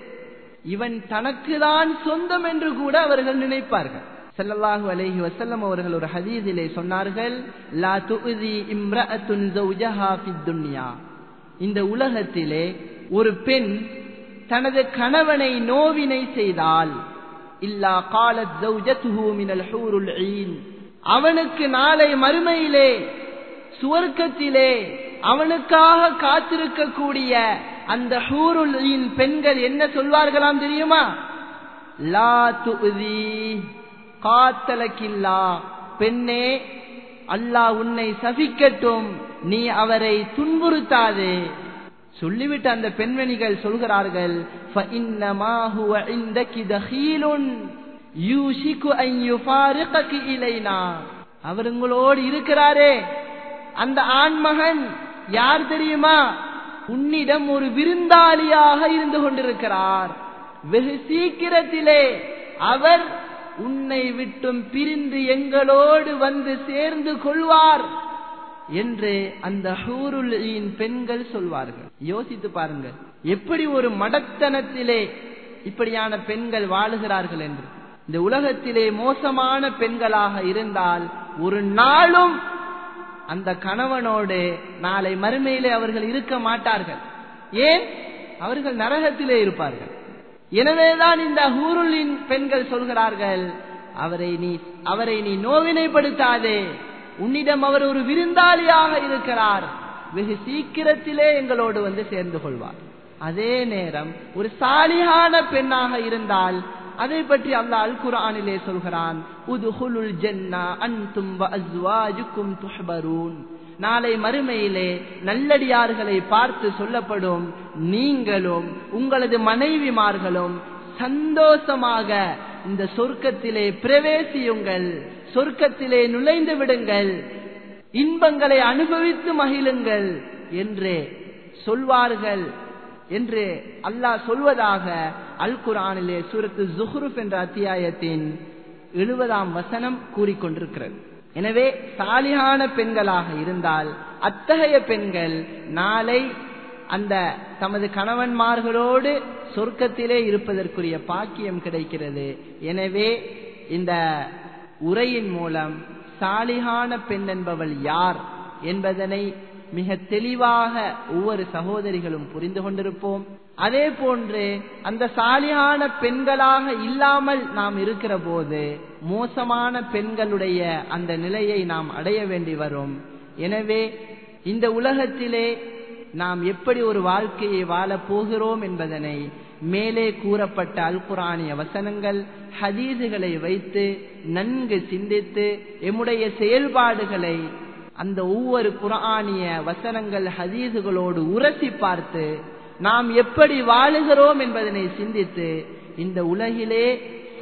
Speaker 1: இவன் தனக்குதான் சொந்தம் என்று கூட அவர்கள் நினைப்பார்கள் ஸல்லல்லாஹு அலைஹி வஸல்லம் அவர்கள் ஒரு ஹதீஸிலே சொன்னார்கள் லா துஉதி இம்ரஅத்துன் ஜௌஜஹா ஃபித் துன்யா இந்த உலகத்திலே ஒரு பெண் தனது கணவனை நோவினை செய்தால் இல்லா காலத் ஜௌஜத்துஹு மினல் ஹூருல் ஈன் அவனுக்கு நாளை மறுமையிலே சுவர்க்கத்திலே அவனுக்காக காத்திருக்கக்கூடிய அந்த ஹூருல் ஈன் பெண்கள் என்ன சொல்வார்களாம் தெரியுமா லா துஉதி காத்தலக்கில்லா பெண்ணே அல்லாஹ் உன்னை சபிக்கட்டும் நீ அவரை துன்புறுத்தாதே சொல்லிவிட்டு அந்த பெண்மணிகள் சொல்கிறார்கள் فَإِنَّمَا هُوَ عِندَكِ دَخِيلٌ يُوشِكُ أَن يُفَارِقَكِ إِلَيْنَا அவர் உங்களோடு இருக்கிறாரே அந்த ஆண்மகன் யார் தெரியுமா உன்னிடம் ஒரு விருந்தாளியாக இருந்து கொண்டிருக்கிறார் வெகு சீக்கிரத்திலே அவர் உன்னை விட்டும் பிரிந்து எங்களோடு வந்து சேர்ந்து கொள்வார் என்று அந்த ஹூருலின் பெண்கள் சொல்வார்கள் யோசித்து பாருங்கள் எப்படி ஒரு மடத்தனத்திலே இப்படியான பெண்கள் வாழுகிறார்கள் என்று இந்த உலகத்திலே மோசமான பெண்களாக இருந்தால் ஒரு நாளும் அந்த கணவனோடு நாளை மறுமையிலே அவர்கள் இருக்க மாட்டார்கள் ஏன் அவர்கள் நரகத்திலே இருப்பார்கள் எனவேதான் இந்த ஹூருலின் பெண்கள் சொல்கிறார்கள் அவரை நீ அவரை நீ நோவினைப்படுத்தாதே உன்னிடம் அவர் ஒரு விருந்தாளியாக இருக்கிறார் வெகு சீக்கிரத்திலே எங்களோடு வந்து சேர்ந்து கொள்வார் அதே நேரம் ஒரு சாலியான பெண்ணாக இருந்தால் அதை பற்றி அல்லாஹ் அல் குர்ஆனிலே சொல்கிறான் உதுஹுலுல் ஜன்னா அன்தும் வஅஸ்வாஜுக்கும் துஹ்பரூன் நாளை மறுமையிலே நல்லடியார்களை பார்த்து சொல்லப்படும் நீங்களும் உங்களது மனைவிமார்களும் சந்தோஷமாக இந்த சொர்க்கத்திலே பிரவேசியுங்கள் சொர்க்கத்திலே நுழைந்து விடுங்கள் இன்பங்களை அனுபவித்து மகிழுங்கள் என்று சொல்வார்கள் என்று அல்லாஹ் சொல்வதாக அல் குரானிலே சூரத்து ஜுஹ்ருப் என்ற அத்தியாயத்தின் எழுபதாம் வசனம் கூறிக்கொண்டிருக்கிறது எனவே சாலியான பெண்களாக இருந்தால் அத்தகைய பெண்கள் நாளை அந்த தமது கணவன்மார்களோடு சொர்க்கத்திலே இருப்பதற்குரிய பாக்கியம் கிடைக்கிறது எனவே இந்த உரையின் மூலம் சாலிகான பெண் என்பவள் யார் என்பதனை மிக தெளிவாக ஒவ்வொரு சகோதரிகளும் புரிந்து கொண்டிருப்போம் அதே போன்று அந்த சாலியான பெண்களாக இல்லாமல் நாம் இருக்கிற போது மோசமான பெண்களுடைய அந்த நிலையை நாம் அடைய வேண்டி வரும் எனவே இந்த உலகத்திலே நாம் எப்படி ஒரு வாழ்க்கையை வாழப் போகிறோம் என்பதனை மேலே கூறப்பட்ட அல் குரானிய வசனங்கள் ஹதீதுகளை வைத்து நன்கு சிந்தித்து எம்முடைய செயல்பாடுகளை அந்த ஒவ்வொரு குரானிய வசனங்கள் ஹதீதுகளோடு உரசி பார்த்து நாம் எப்படி வாழுகிறோம் என்பதனை சிந்தித்து இந்த உலகிலே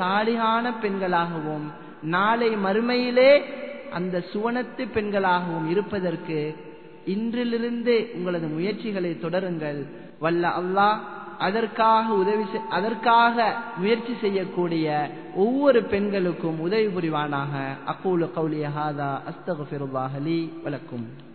Speaker 1: சாலிகான பெண்களாகவும் நாளை மறுமையிலே அந்த சுவனத்து பெண்களாகவும் இருப்பதற்கு இன்றிலிருந்து உங்களது முயற்சிகளை தொடருங்கள் வல்ல அல்லாஹ் அதற்காக உதவி அதற்காக முயற்சி செய்யக்கூடிய ஒவ்வொரு பெண்களுக்கும் உதவி புரிவானாக அக்கூலு கௌலிய ஹாதா அஸ்தகுஃபிருல்லாஹலி வலக்கும்